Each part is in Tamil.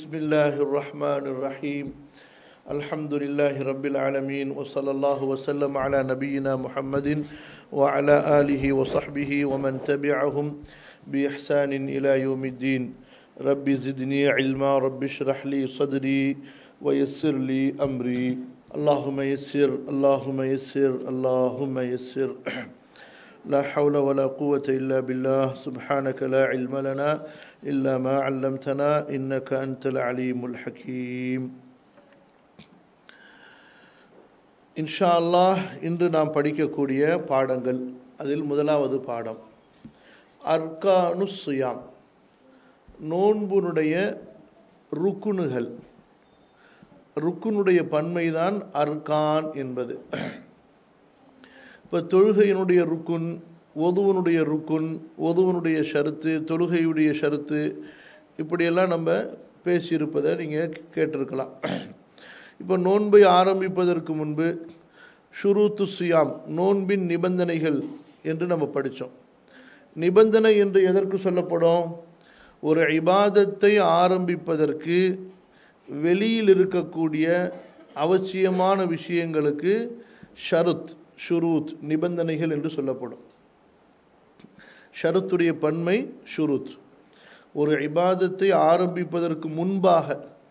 بسم الله الرحمن الرحيم الحمد لله رب العالمين وصلى الله وسلم على نبينا محمد وعلى آله وصحبه ومن تبعهم بإحسان إلى يوم الدين رب زدني علما رب اشرح لي صدري ويسر لي أمري اللهم يسر اللهم يسر اللهم يسر لا حول ولا قوة إلا بالله سبحانك لا علم لنا إلا ما علمتنا إنك أنت العليم الحكيم இன்ஷா அல்லாஹ் இன்று நாம் படிக்கக்கூடிய பாடங்கள் அதில் முதலாவது பாடம் அர்கானு சுயாம் நோன்புனுடைய ருக்குனுகள் ருக்குனுடைய பன்மைதான் அர்கான் என்பது இப்போ தொழுகையினுடைய ருக்குன் ஒதுவனுடைய ருக்குன் ஒதுவனுடைய ஷருத்து தொழுகையுடைய ஷருத்து இப்படியெல்லாம் நம்ம பேசியிருப்பதை நீங்கள் கேட்டிருக்கலாம் இப்போ நோன்பை ஆரம்பிப்பதற்கு முன்பு ஷுரூத்து சுயாம் நோன்பின் நிபந்தனைகள் என்று நம்ம படித்தோம் நிபந்தனை என்று எதற்கு சொல்லப்படும் ஒரு இபாதத்தை ஆரம்பிப்பதற்கு வெளியில் இருக்கக்கூடிய அவசியமான விஷயங்களுக்கு ஷருத் ஷுரூத் நிபந்தனைகள் என்று சொல்லப்படும் ஷருத்துடைய பன்மை ஷுரூத் ஒரு இபாதத்தை ஆரம்பிப்பதற்கு முன்பாக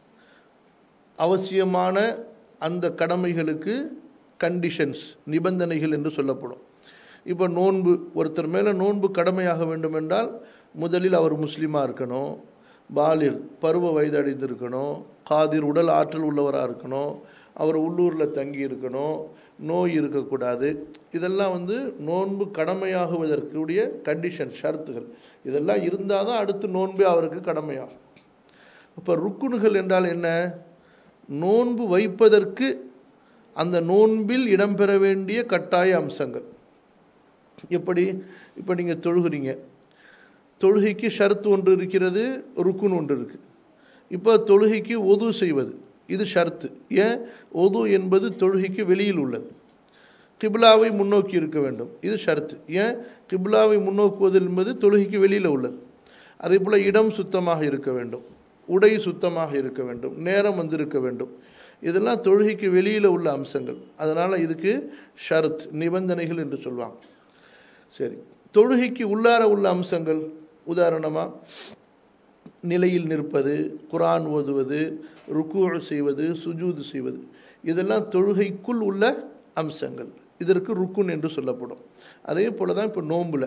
அவசியமான அந்த கடமைகளுக்கு கண்டிஷன்ஸ் நிபந்தனைகள் என்று சொல்லப்படும் இப்போ நோன்பு ஒருத்தர் மேலே நோன்பு கடமையாக வேண்டும் என்றால் முதலில் அவர் முஸ்லீமாக இருக்கணும் பாலிர் பருவ வயது அடைந்திருக்கணும் காதிர் உடல் ஆற்றல் உள்ளவராக இருக்கணும் அவர் உள்ளூரில் தங்கி இருக்கணும் நோய் இருக்கக்கூடாது இதெல்லாம் வந்து நோன்பு கடமையாகுவதற்குரிய கண்டிஷன் ஷரத்துகள் இதெல்லாம் இருந்தால் தான் அடுத்து நோன்பே அவருக்கு கடமையாகும் இப்போ ருக்குனுகள் என்றால் என்ன நோன்பு வைப்பதற்கு அந்த நோன்பில் இடம்பெற வேண்டிய கட்டாய அம்சங்கள் எப்படி இப்போ நீங்கள் தொழுகிறீங்க தொழுகைக்கு ஷரத்து ஒன்று இருக்கிறது ருக்குன் ஒன்று இருக்கு இப்போ தொழுகைக்கு ஒது செய்வது இது ஷர்த்து ஏன் ஒது என்பது தொழுகைக்கு வெளியில் உள்ளது கிப்லாவை முன்னோக்கி இருக்க வேண்டும் இது ஷர்த்து ஏன் கிப்லாவை முன்னோக்குவது என்பது தொழுகைக்கு வெளியில் உள்ளது அதே போல் இடம் சுத்தமாக இருக்க வேண்டும் உடை சுத்தமாக இருக்க வேண்டும் நேரம் வந்திருக்க வேண்டும் இதெல்லாம் தொழுகைக்கு வெளியில் உள்ள அம்சங்கள் அதனால் இதுக்கு ஷரத் நிபந்தனைகள் என்று சொல்லுவாங்க சரி தொழுகைக்கு உள்ளார உள்ள அம்சங்கள் உதாரணமாக நிலையில் நிற்பது குரான் ஓதுவது ருக்கு செய்வது சுஜூது செய்வது இதெல்லாம் தொழுகைக்குள் உள்ள அம்சங்கள் இதற்கு ருக்குன் என்று சொல்லப்படும் அதே போல தான் இப்போ நோன்புல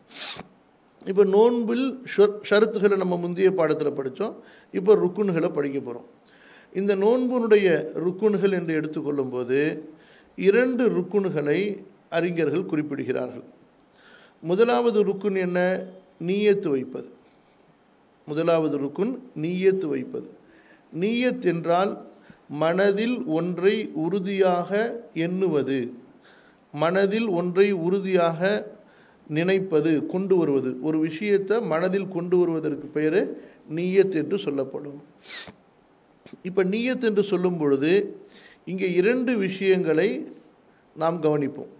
இப்போ நோன்பில் ஷரத்துகளை நம்ம முந்தைய பாடத்தில் படித்தோம் இப்போ ருக்குன்களை படிக்க போகிறோம் இந்த நோன்புனுடைய ருக்குன்கள் என்று எடுத்துக்கொள்ளும் போது இரண்டு ருக்குன்களை அறிஞர்கள் குறிப்பிடுகிறார்கள் முதலாவது ருக்குன் என்ன நீயத்து வைப்பது முதலாவது ருக்குன் நீயத்து வைப்பது நீயத் என்றால் மனதில் ஒன்றை உறுதியாக எண்ணுவது மனதில் ஒன்றை உறுதியாக நினைப்பது கொண்டு வருவது ஒரு விஷயத்தை மனதில் கொண்டு வருவதற்கு பெயர் நீயத் என்று சொல்லப்படும் இப்போ நீயத் என்று சொல்லும் பொழுது இங்கே இரண்டு விஷயங்களை நாம் கவனிப்போம்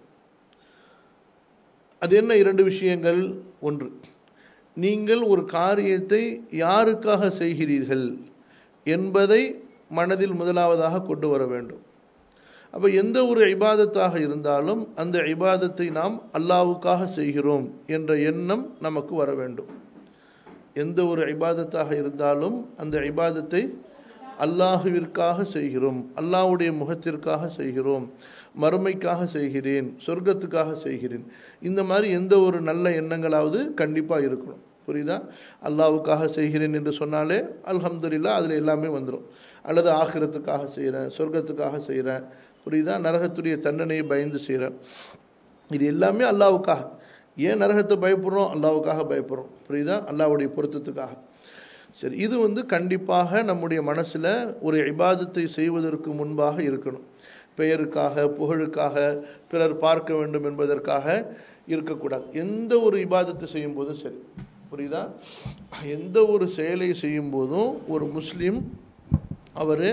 அது என்ன இரண்டு விஷயங்கள் ஒன்று நீங்கள் ஒரு காரியத்தை யாருக்காக செய்கிறீர்கள் என்பதை மனதில் முதலாவதாக கொண்டு வர வேண்டும் அப்போ எந்த ஒரு இபாதத்தாக இருந்தாலும் அந்த இபாதத்தை நாம் அல்லாவுக்காக செய்கிறோம் என்ற எண்ணம் நமக்கு வர வேண்டும் எந்த ஒரு இபாதத்தாக இருந்தாலும் அந்த இபாதத்தை அல்லாஹுவிற்காக செய்கிறோம் அல்லாஹுடைய முகத்திற்காக செய்கிறோம் மறுமைக்காக செய்கிறேன் சொர்க்கத்துக்காக செய்கிறேன் இந்த மாதிரி எந்த ஒரு நல்ல எண்ணங்களாவது கண்டிப்பாக இருக்கணும் புரியுதா அல்லாவுக்காக செய்கிறேன் என்று சொன்னாலே அல்ஹம்துல்லா அதில் எல்லாமே வந்துடும் அல்லது ஆகிரத்துக்காக செய்கிறேன் சொர்க்கத்துக்காக செய்கிறேன் புரியுதா நரகத்துடைய தண்டனையை பயந்து செய்கிறேன் இது எல்லாமே அல்லாவுக்காக ஏன் நரகத்தை பயப்படுறோம் அல்லாவுக்காக பயப்படுறோம் புரியுதா அல்லாவுடைய பொருத்தத்துக்காக சரி இது வந்து கண்டிப்பாக நம்முடைய மனசில் ஒரு இபாதத்தை செய்வதற்கு முன்பாக இருக்கணும் பெயருக்காக புகழுக்காக பிறர் பார்க்க வேண்டும் என்பதற்காக இருக்கக்கூடாது எந்த ஒரு இபாதத்தை செய்யும் போதும் சரி புரியுதா எந்த ஒரு செயலை செய்யும் போதும் ஒரு முஸ்லீம் அவர்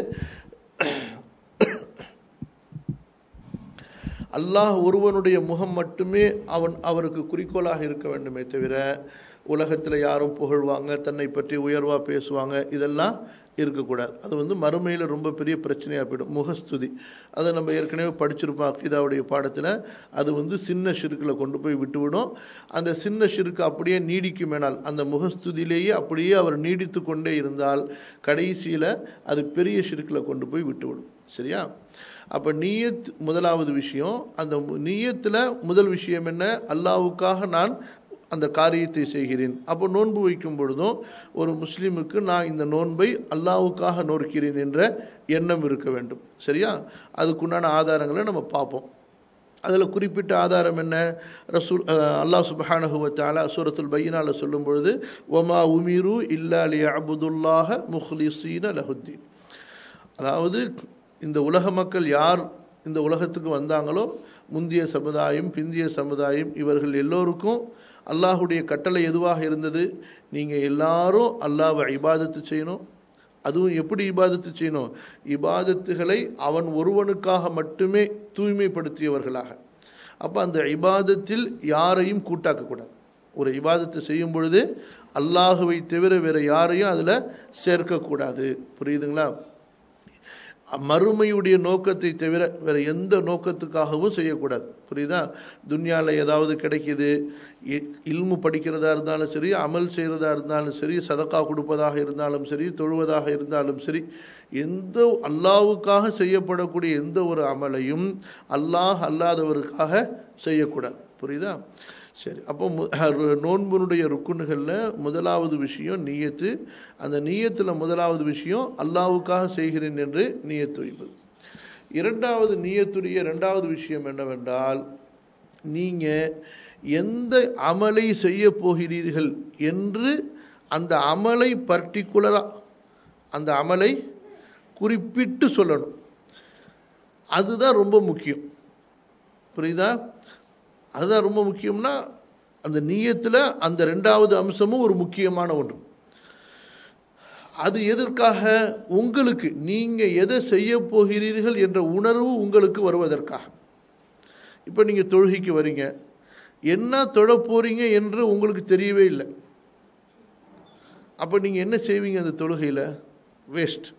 அல்லாஹ் ஒருவனுடைய முகம் மட்டுமே அவன் அவருக்கு குறிக்கோளாக இருக்க வேண்டுமே தவிர உலகத்தில் யாரும் புகழ்வாங்க தன்னை பற்றி உயர்வாக பேசுவாங்க இதெல்லாம் இருக்கக்கூடாது அது வந்து மறுமையில் ரொம்ப பெரிய பிரச்சனையாக போயிடும் முகஸ்துதி அதை நம்ம ஏற்கனவே படிச்சிருப்போம் அக்கிதாவுடைய பாடத்தில் அது வந்து சின்ன ஷிருக்கில் கொண்டு போய் விட்டுவிடும் அந்த சின்ன ஷிருக்கு அப்படியே நீடிக்கும் மேனால் அந்த முகஸ்துதியிலேயே அப்படியே அவர் நீடித்து கொண்டே இருந்தால் கடைசியில் அது பெரிய ஷிருக்கில் கொண்டு போய் விட்டுவிடும் சரியா அப்போ நீயத் முதலாவது விஷயம் அந்த நீயத்தில் முதல் விஷயம் என்ன அல்லாவுக்காக நான் அந்த காரியத்தை செய்கிறேன் அப்போ நோன்பு வைக்கும் பொழுதும் ஒரு முஸ்லீமுக்கு நான் இந்த நோன்பை அல்லாவுக்காக நோக்கிறேன் என்ற எண்ணம் இருக்க வேண்டும் சரியா அதுக்குண்டான ஆதாரங்களை நம்ம பார்ப்போம் அதில் குறிப்பிட்ட ஆதாரம் என்ன ரசூல் அல்லாஹ் சுபஹானஹுவத்தாலா சூரத்துல் பையனால சொல்லும் பொழுது ஒமா உமிரு இல்லா லி அபுதுல்லாஹ முஹ்லிசீன லஹுத்தீன் அதாவது இந்த உலக மக்கள் யார் இந்த உலகத்துக்கு வந்தாங்களோ முந்திய சமுதாயம் பிந்திய சமுதாயம் இவர்கள் எல்லோருக்கும் அல்லாஹுடைய கட்டளை எதுவாக இருந்தது நீங்கள் எல்லாரும் அல்லாவை இபாதத்து செய்யணும் அதுவும் எப்படி இபாதத்து செய்யணும் இபாதத்துகளை அவன் ஒருவனுக்காக மட்டுமே தூய்மைப்படுத்தியவர்களாக அப்போ அந்த இபாதத்தில் யாரையும் கூட்டாக்கக்கூடாது ஒரு இபாதத்தை செய்யும் பொழுது அல்லாஹுவை தவிர வேற யாரையும் அதில் சேர்க்கக்கூடாது புரியுதுங்களா மறுமையுடைய நோக்கத்தை தவிர வேற எந்த நோக்கத்துக்காகவும் செய்யக்கூடாது புரியுதா துன்யாவில் ஏதாவது கிடைக்கிது இல்மு படிக்கிறதா இருந்தாலும் சரி அமல் செய்கிறதா இருந்தாலும் சரி சதக்கா கொடுப்பதாக இருந்தாலும் சரி தொழுவதாக இருந்தாலும் சரி எந்த அல்லாவுக்காக செய்யப்படக்கூடிய எந்த ஒரு அமலையும் அல்லாஹ் அல்லாதவருக்காக செய்யக்கூடாது புரியுதா சரி அப்போ நோன்புனுடைய ருக்குன்களில் முதலாவது விஷயம் நீயத்து அந்த நீயத்தில் முதலாவது விஷயம் அல்லாவுக்காக செய்கிறேன் என்று நீயத்து வைப்பது இரண்டாவது நீயத்துடைய இரண்டாவது விஷயம் என்னவென்றால் நீங்கள் எந்த அமலை செய்ய போகிறீர்கள் என்று அந்த அமலை பர்டிகுலராக அந்த அமலை குறிப்பிட்டு சொல்லணும் அதுதான் ரொம்ப முக்கியம் புரியுதா அதுதான் ரொம்ப முக்கியம்னா அந்த நீயத்தில் அந்த ரெண்டாவது அம்சமும் ஒரு முக்கியமான ஒன்று அது எதற்காக உங்களுக்கு நீங்க எதை செய்ய போகிறீர்கள் என்ற உணர்வு உங்களுக்கு வருவதற்காக இப்போ நீங்க தொழுகைக்கு வரீங்க என்ன தொழ போறீங்க என்று உங்களுக்கு தெரியவே இல்லை அப்போ நீங்க என்ன செய்வீங்க அந்த தொழுகையில் வேஸ்ட்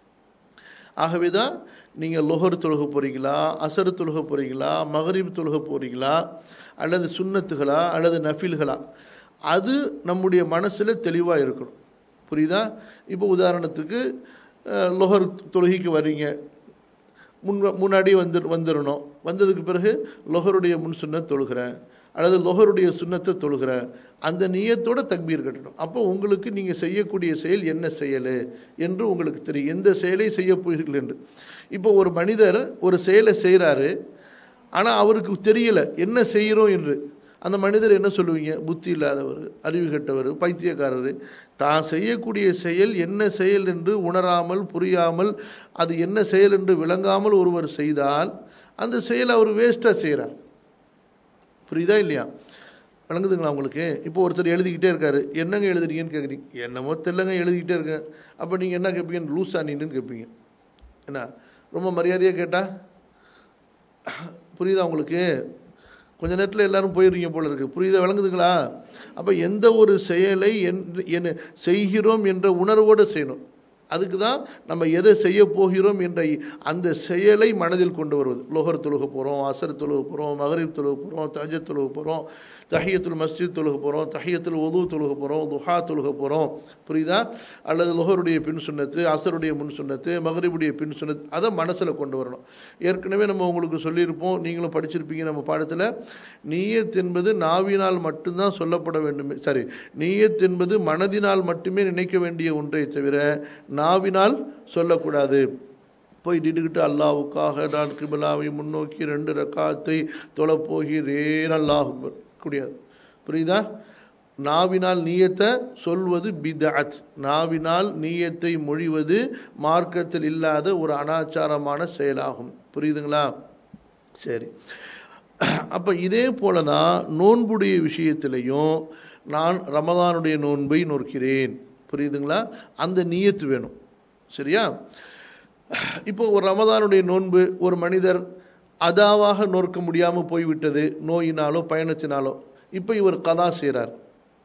ஆகவே தான் நீங்கள் லொஹர் தொழுக போகிறீங்களா அசர் தொழுக போகிறீங்களா மகரீப் தொழுக போகிறீங்களா அல்லது சுண்ணத்துகளா அல்லது நஃபில்களா அது நம்முடைய மனசில் தெளிவாக இருக்கணும் புரியுதா இப்போ உதாரணத்துக்கு லொஹர் தொழுகைக்கு வர்றீங்க முன் முன்னாடி வந்து வந்துடணும் வந்ததுக்கு பிறகு லொஹருடைய முன் சுண்ண தொழுகிறேன் அல்லது லொஹருடைய சுண்ணத்தை தொழுகிறேன் அந்த நீயத்தோட தக்பீர் கட்டணும் அப்போ உங்களுக்கு நீங்கள் செய்யக்கூடிய செயல் என்ன செயல் என்று உங்களுக்கு தெரியும் எந்த செயலை செய்ய போகிறீர்கள் என்று இப்போ ஒரு மனிதர் ஒரு செயலை செய்கிறாரு ஆனால் அவருக்கு தெரியல என்ன செய்கிறோம் என்று அந்த மனிதர் என்ன சொல்லுவீங்க புத்தி இல்லாதவர் அறிவு கெட்டவர் பைத்தியக்காரர் தான் செய்யக்கூடிய செயல் என்ன செயல் என்று உணராமல் புரியாமல் அது என்ன செயல் என்று விளங்காமல் ஒருவர் செய்தால் அந்த செயல் அவர் வேஸ்ட்டாக செய்கிறார் புரியுதா இல்லையா விளங்குதுங்களா உங்களுக்கு இப்போ ஒருத்தர் எழுதிக்கிட்டே இருக்காரு என்னங்க எழுதுறீங்கன்னு கேட்குறீங்க என்னமோ தெரியலங்க எழுதிக்கிட்டே இருக்கேன் அப்போ நீங்கள் என்ன கேட்பீங்க லூஸா நீன்னு கேட்பீங்க என்ன ரொம்ப மரியாதையாக கேட்டா புரியுதா உங்களுக்கு கொஞ்ச நேரத்தில் எல்லாரும் போயிடுறீங்க போல இருக்கு புரியுதா விளங்குதுங்களா அப்போ எந்த ஒரு செயலை என்ன செய்கிறோம் என்ற உணர்வோடு செய்யணும் அதுக்கு தான் நம்ம எதை செய்ய போகிறோம் என்ற அந்த செயலை மனதில் கொண்டு வருவது லோகர் தொழுக போகிறோம் அசர் தொழுக போகிறோம் மகரீப் தொழுக போகிறோம் தஜ தொழுக போகிறோம் தஹியத்துல் மஸ்ஜித் தொழுக போகிறோம் தஹியத்துல் உது தொழுக போகிறோம் துஹா தொழுக போகிறோம் புரியுதா அல்லது லோகருடைய பின் சுண்ணத்து அசருடைய முன் சுண்ணத்து மகரிபுடைய பின் சுண்ணத்து அதை மனசில் கொண்டு வரணும் ஏற்கனவே நம்ம உங்களுக்கு சொல்லியிருப்போம் நீங்களும் படிச்சிருப்பீங்க நம்ம பாடத்தில் நீயத் என்பது நாவினால் மட்டும்தான் சொல்லப்பட வேண்டும் சரி நீயத் என்பது மனதினால் மட்டுமே நினைக்க வேண்டிய ஒன்றை தவிர நாவினால் சொல்லக்கூடாது போய் நின்றுக்கிட்டு அல்லாவுக்காக நான் கிபிலாவை முன்னோக்கி ரெண்டு ரக்காத்தை தொலைப்போகிறேன் அல்லாஹு கூடியாது புரியுதா நாவினால் நீயத்தை சொல்வது பிதஅத் நாவினால் நீயத்தை மொழிவது மார்க்கத்தில் இல்லாத ஒரு அனாச்சாரமான செயலாகும் புரியுதுங்களா சரி அப்ப இதே போலதான் நோன்புடைய விஷயத்திலையும் நான் ரமதானுடைய நோன்பை நோக்கிறேன் புரியுதுங்களா அந்த நீயத்து வேணும் சரியா இப்போ ஒரு ரமதானுடைய நோன்பு ஒரு மனிதர் அதாவாக நோக்க முடியாமல் போய்விட்டது நோயினாலோ பயணத்தினாலோ இப்போ இவர் கதா செய்கிறார்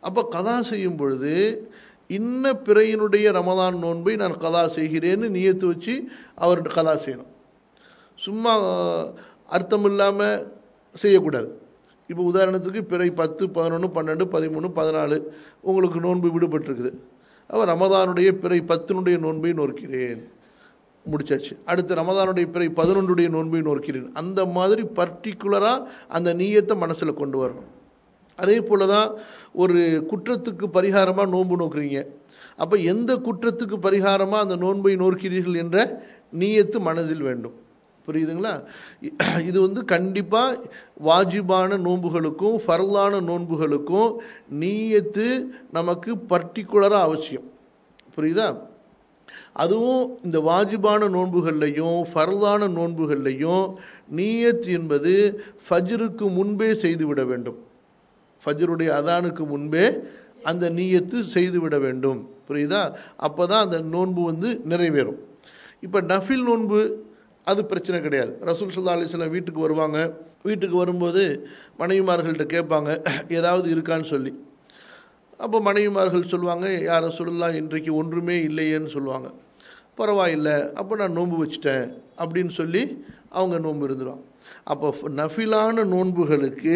அப்போ கதா செய்யும் பொழுது இன்ன பிறையினுடைய ரமதான் நோன்பை நான் கதா செய்கிறேன்னு நியத்து வச்சு அவர்கிட்ட கதா செய்யணும் சும்மா அர்த்தம் இல்லாமல் செய்யக்கூடாது இப்போ உதாரணத்துக்கு பிறை பத்து பதினொன்று பன்னெண்டு பதிமூணு பதினாலு உங்களுக்கு நோன்பு விடுபட்டிருக்குது அப்போ ரமதானுடைய பிறை பத்தினுடைய நோன்பை நோக்கிறேன் முடிச்சாச்சு அடுத்து ரமதானுடைய பிறை பதினொன்றுடைய நோன்பை நோக்கிறேன் அந்த மாதிரி பர்டிகுலராக அந்த நீயத்தை மனசில் கொண்டு வரணும் அதே போல தான் ஒரு குற்றத்துக்கு பரிகாரமாக நோன்பு நோக்குறீங்க அப்போ எந்த குற்றத்துக்கு பரிகாரமாக அந்த நோன்பை நோக்கிறீர்கள் என்ற நீயத்து மனதில் வேண்டும் புரியுதுங்களா இது வந்து கண்டிப்பாக வாஜிபான நோன்புகளுக்கும் ஃபர்லான நோன்புகளுக்கும் நீயத்து நமக்கு பர்டிகுலராக அவசியம் புரியுதா அதுவும் இந்த வாஜிபான நோன்புகள்லையும் ஃபர்லான நோன்புகள்லையும் நீயத் என்பது ஃபஜ்ருக்கு முன்பே செய்துவிட வேண்டும் ஃபஜ்ருடைய அதானுக்கு முன்பே அந்த நீயத்து செய்துவிட வேண்டும் புரியுதா அப்போ தான் அந்த நோன்பு வந்து நிறைவேறும் இப்போ நஃபில் நோன்பு அது பிரச்சனை கிடையாது ரசூல் சல்லா அலிஸ்லாம் வீட்டுக்கு வருவாங்க வீட்டுக்கு வரும்போது மனைவிமார்கள்ட்ட கேட்பாங்க ஏதாவது இருக்கான்னு சொல்லி அப்போ மனைவிமார்கள் சொல்லுவாங்க யார் சொல்லலாம் இன்றைக்கு ஒன்றுமே இல்லையேன்னு சொல்லுவாங்க பரவாயில்லை அப்போ நான் நோன்பு வச்சுட்டேன் அப்படின்னு சொல்லி அவங்க நோன்பு இருந்துருவாங்க அப்போ நஃபிலான நோன்புகளுக்கு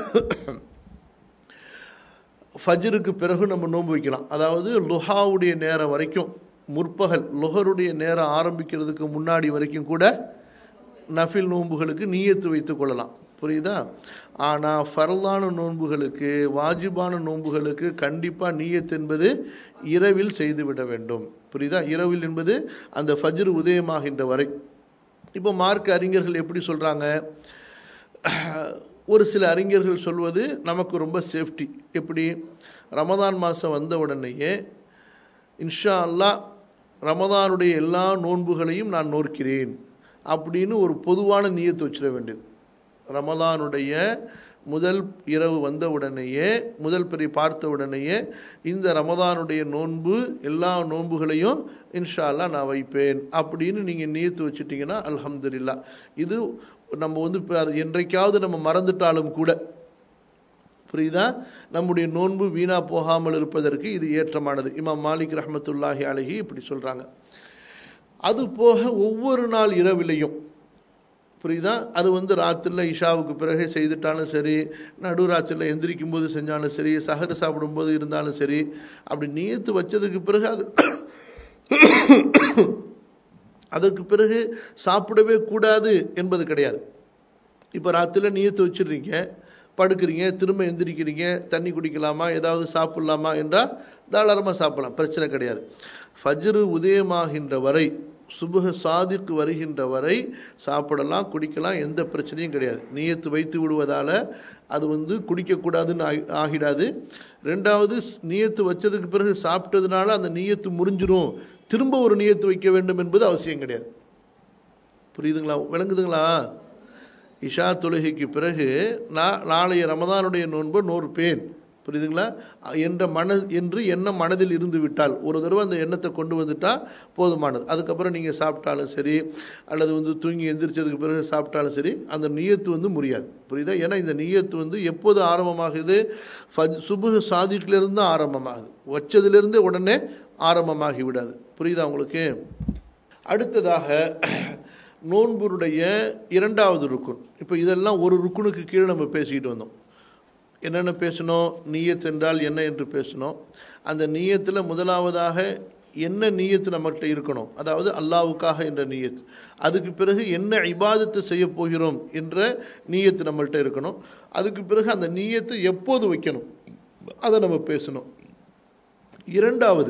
ஃபஜ்ருக்கு பிறகு நம்ம நோன்பு வைக்கலாம் அதாவது லுஹாவுடைய நேரம் வரைக்கும் முற்பகல் லுஹருடைய நேரம் ஆரம்பிக்கிறதுக்கு முன்னாடி வரைக்கும் கூட நஃபில் நோன்புகளுக்கு நீயத்து வைத்துக் கொள்ளலாம் புரியுதா ஆனால் ஃபர்லான நோன்புகளுக்கு வாஜிபான நோன்புகளுக்கு கண்டிப்பாக நீயத் என்பது இரவில் செய்துவிட வேண்டும் புரியுதா இரவில் என்பது அந்த ஃபஜ்ர் உதயமாகின்ற வரை இப்போ மார்க் அறிஞர்கள் எப்படி சொல்கிறாங்க ஒரு சில அறிஞர்கள் சொல்வது நமக்கு ரொம்ப சேஃப்டி எப்படி ரமதான் மாதம் வந்த உடனேயே இன்ஷா அல்லா ரமதானுடைய எல்லா நோன்புகளையும் நான் நோக்கிறேன் அப்படின்னு ஒரு பொதுவான நீயத்தை வச்சிட வேண்டியது ரமதானுடைய முதல் இரவு வந்த உடனேயே முதல் பிறை பார்த்த உடனேயே இந்த ரமதானுடைய நோன்பு எல்லா நோன்புகளையும் இன்ஷா அல்லா நான் வைப்பேன் அப்படின்னு நீங்கள் நீயத்து வச்சுட்டீங்கன்னா அல்ஹம்துலில்லா இது நம்ம வந்து இப்போ அது என்றைக்காவது நம்ம மறந்துட்டாலும் கூட புரியுதா நம்முடைய நோன்பு வீணா போகாமல் இருப்பதற்கு இது ஏற்றமானது இமாம் மாலிக் ரஹமத்துல்லாஹி அழகி இப்படி சொல்றாங்க அது போக ஒவ்வொரு நாள் இரவிலையும் புரியுதா அது வந்து ராத்திரில இஷாவுக்கு பிறகு செய்துட்டாலும் சரி நடு ராத்திரில எந்திரிக்கும் போது செஞ்சாலும் சரி சஹர் சாப்பிடும்போது இருந்தாலும் சரி அப்படி நீயத்து வச்சதுக்கு பிறகு அது அதற்கு பிறகு சாப்பிடவே கூடாது என்பது கிடையாது இப்போ ராத்திரில நீயத்து வச்சிடுறீங்க படுக்கிறீங்க திரும்ப எந்திரிக்கிறீங்க தண்ணி குடிக்கலாமா ஏதாவது சாப்பிடலாமா என்றால் தாராளமாக சாப்பிடலாம் பிரச்சனை கிடையாது ஃபஜ்ரு உதயமாகின்ற வரை சுபுக சாதிக்கு வருகின்ற வரை சாப்பிடலாம் குடிக்கலாம் எந்த பிரச்சனையும் கிடையாது நீயத்து வைத்து விடுவதால் அது வந்து குடிக்கக்கூடாதுன்னு ஆகிடாது ரெண்டாவது நீயத்து வச்சதுக்கு பிறகு சாப்பிட்டதுனால அந்த நீயத்து முறிஞ்சிரும் திரும்ப ஒரு நீயத்து வைக்க வேண்டும் என்பது அவசியம் கிடையாது புரியுதுங்களா விளங்குதுங்களா இஷா தொழுகைக்கு பிறகு நான் நாளைய ரமதானுடைய நோன்பு நோற்பேன் புரியுதுங்களா என்ற மன என்று எண்ணம் மனதில் இருந்து விட்டால் ஒரு தடவை அந்த எண்ணத்தை கொண்டு வந்துட்டா போதுமானது அதுக்கப்புறம் நீங்கள் சாப்பிட்டாலும் சரி அல்லது வந்து தூங்கி எந்திரிச்சதுக்கு பிறகு சாப்பிட்டாலும் சரி அந்த நீயத்து வந்து முடியாது புரியுதா ஏன்னா இந்த நீயத்து வந்து எப்போது ஆரம்பமாகுது சுபு சாதிக்கிலிருந்து ஆரம்பமாகுது வச்சதிலிருந்து உடனே ஆரம்பமாகி விடாது புரியுதா உங்களுக்கு அடுத்ததாக நோன்புடைய இரண்டாவது ருக்குன் இப்போ இதெல்லாம் ஒரு ருக்குனுக்கு கீழே நம்ம பேசிக்கிட்டு வந்தோம் என்னென்ன பேசணும் நீயத் என்றால் என்ன என்று பேசணும் அந்த நீயத்தில் முதலாவதாக என்ன நீயத்து நம்மகிட்ட இருக்கணும் அதாவது அல்லாவுக்காக என்ற நீயத் அதுக்கு பிறகு என்ன இபாதத்தை செய்ய போகிறோம் என்ற நீயத்து நம்மள்கிட்ட இருக்கணும் அதுக்கு பிறகு அந்த நீயத்தை எப்போது வைக்கணும் அதை நம்ம பேசணும் இரண்டாவது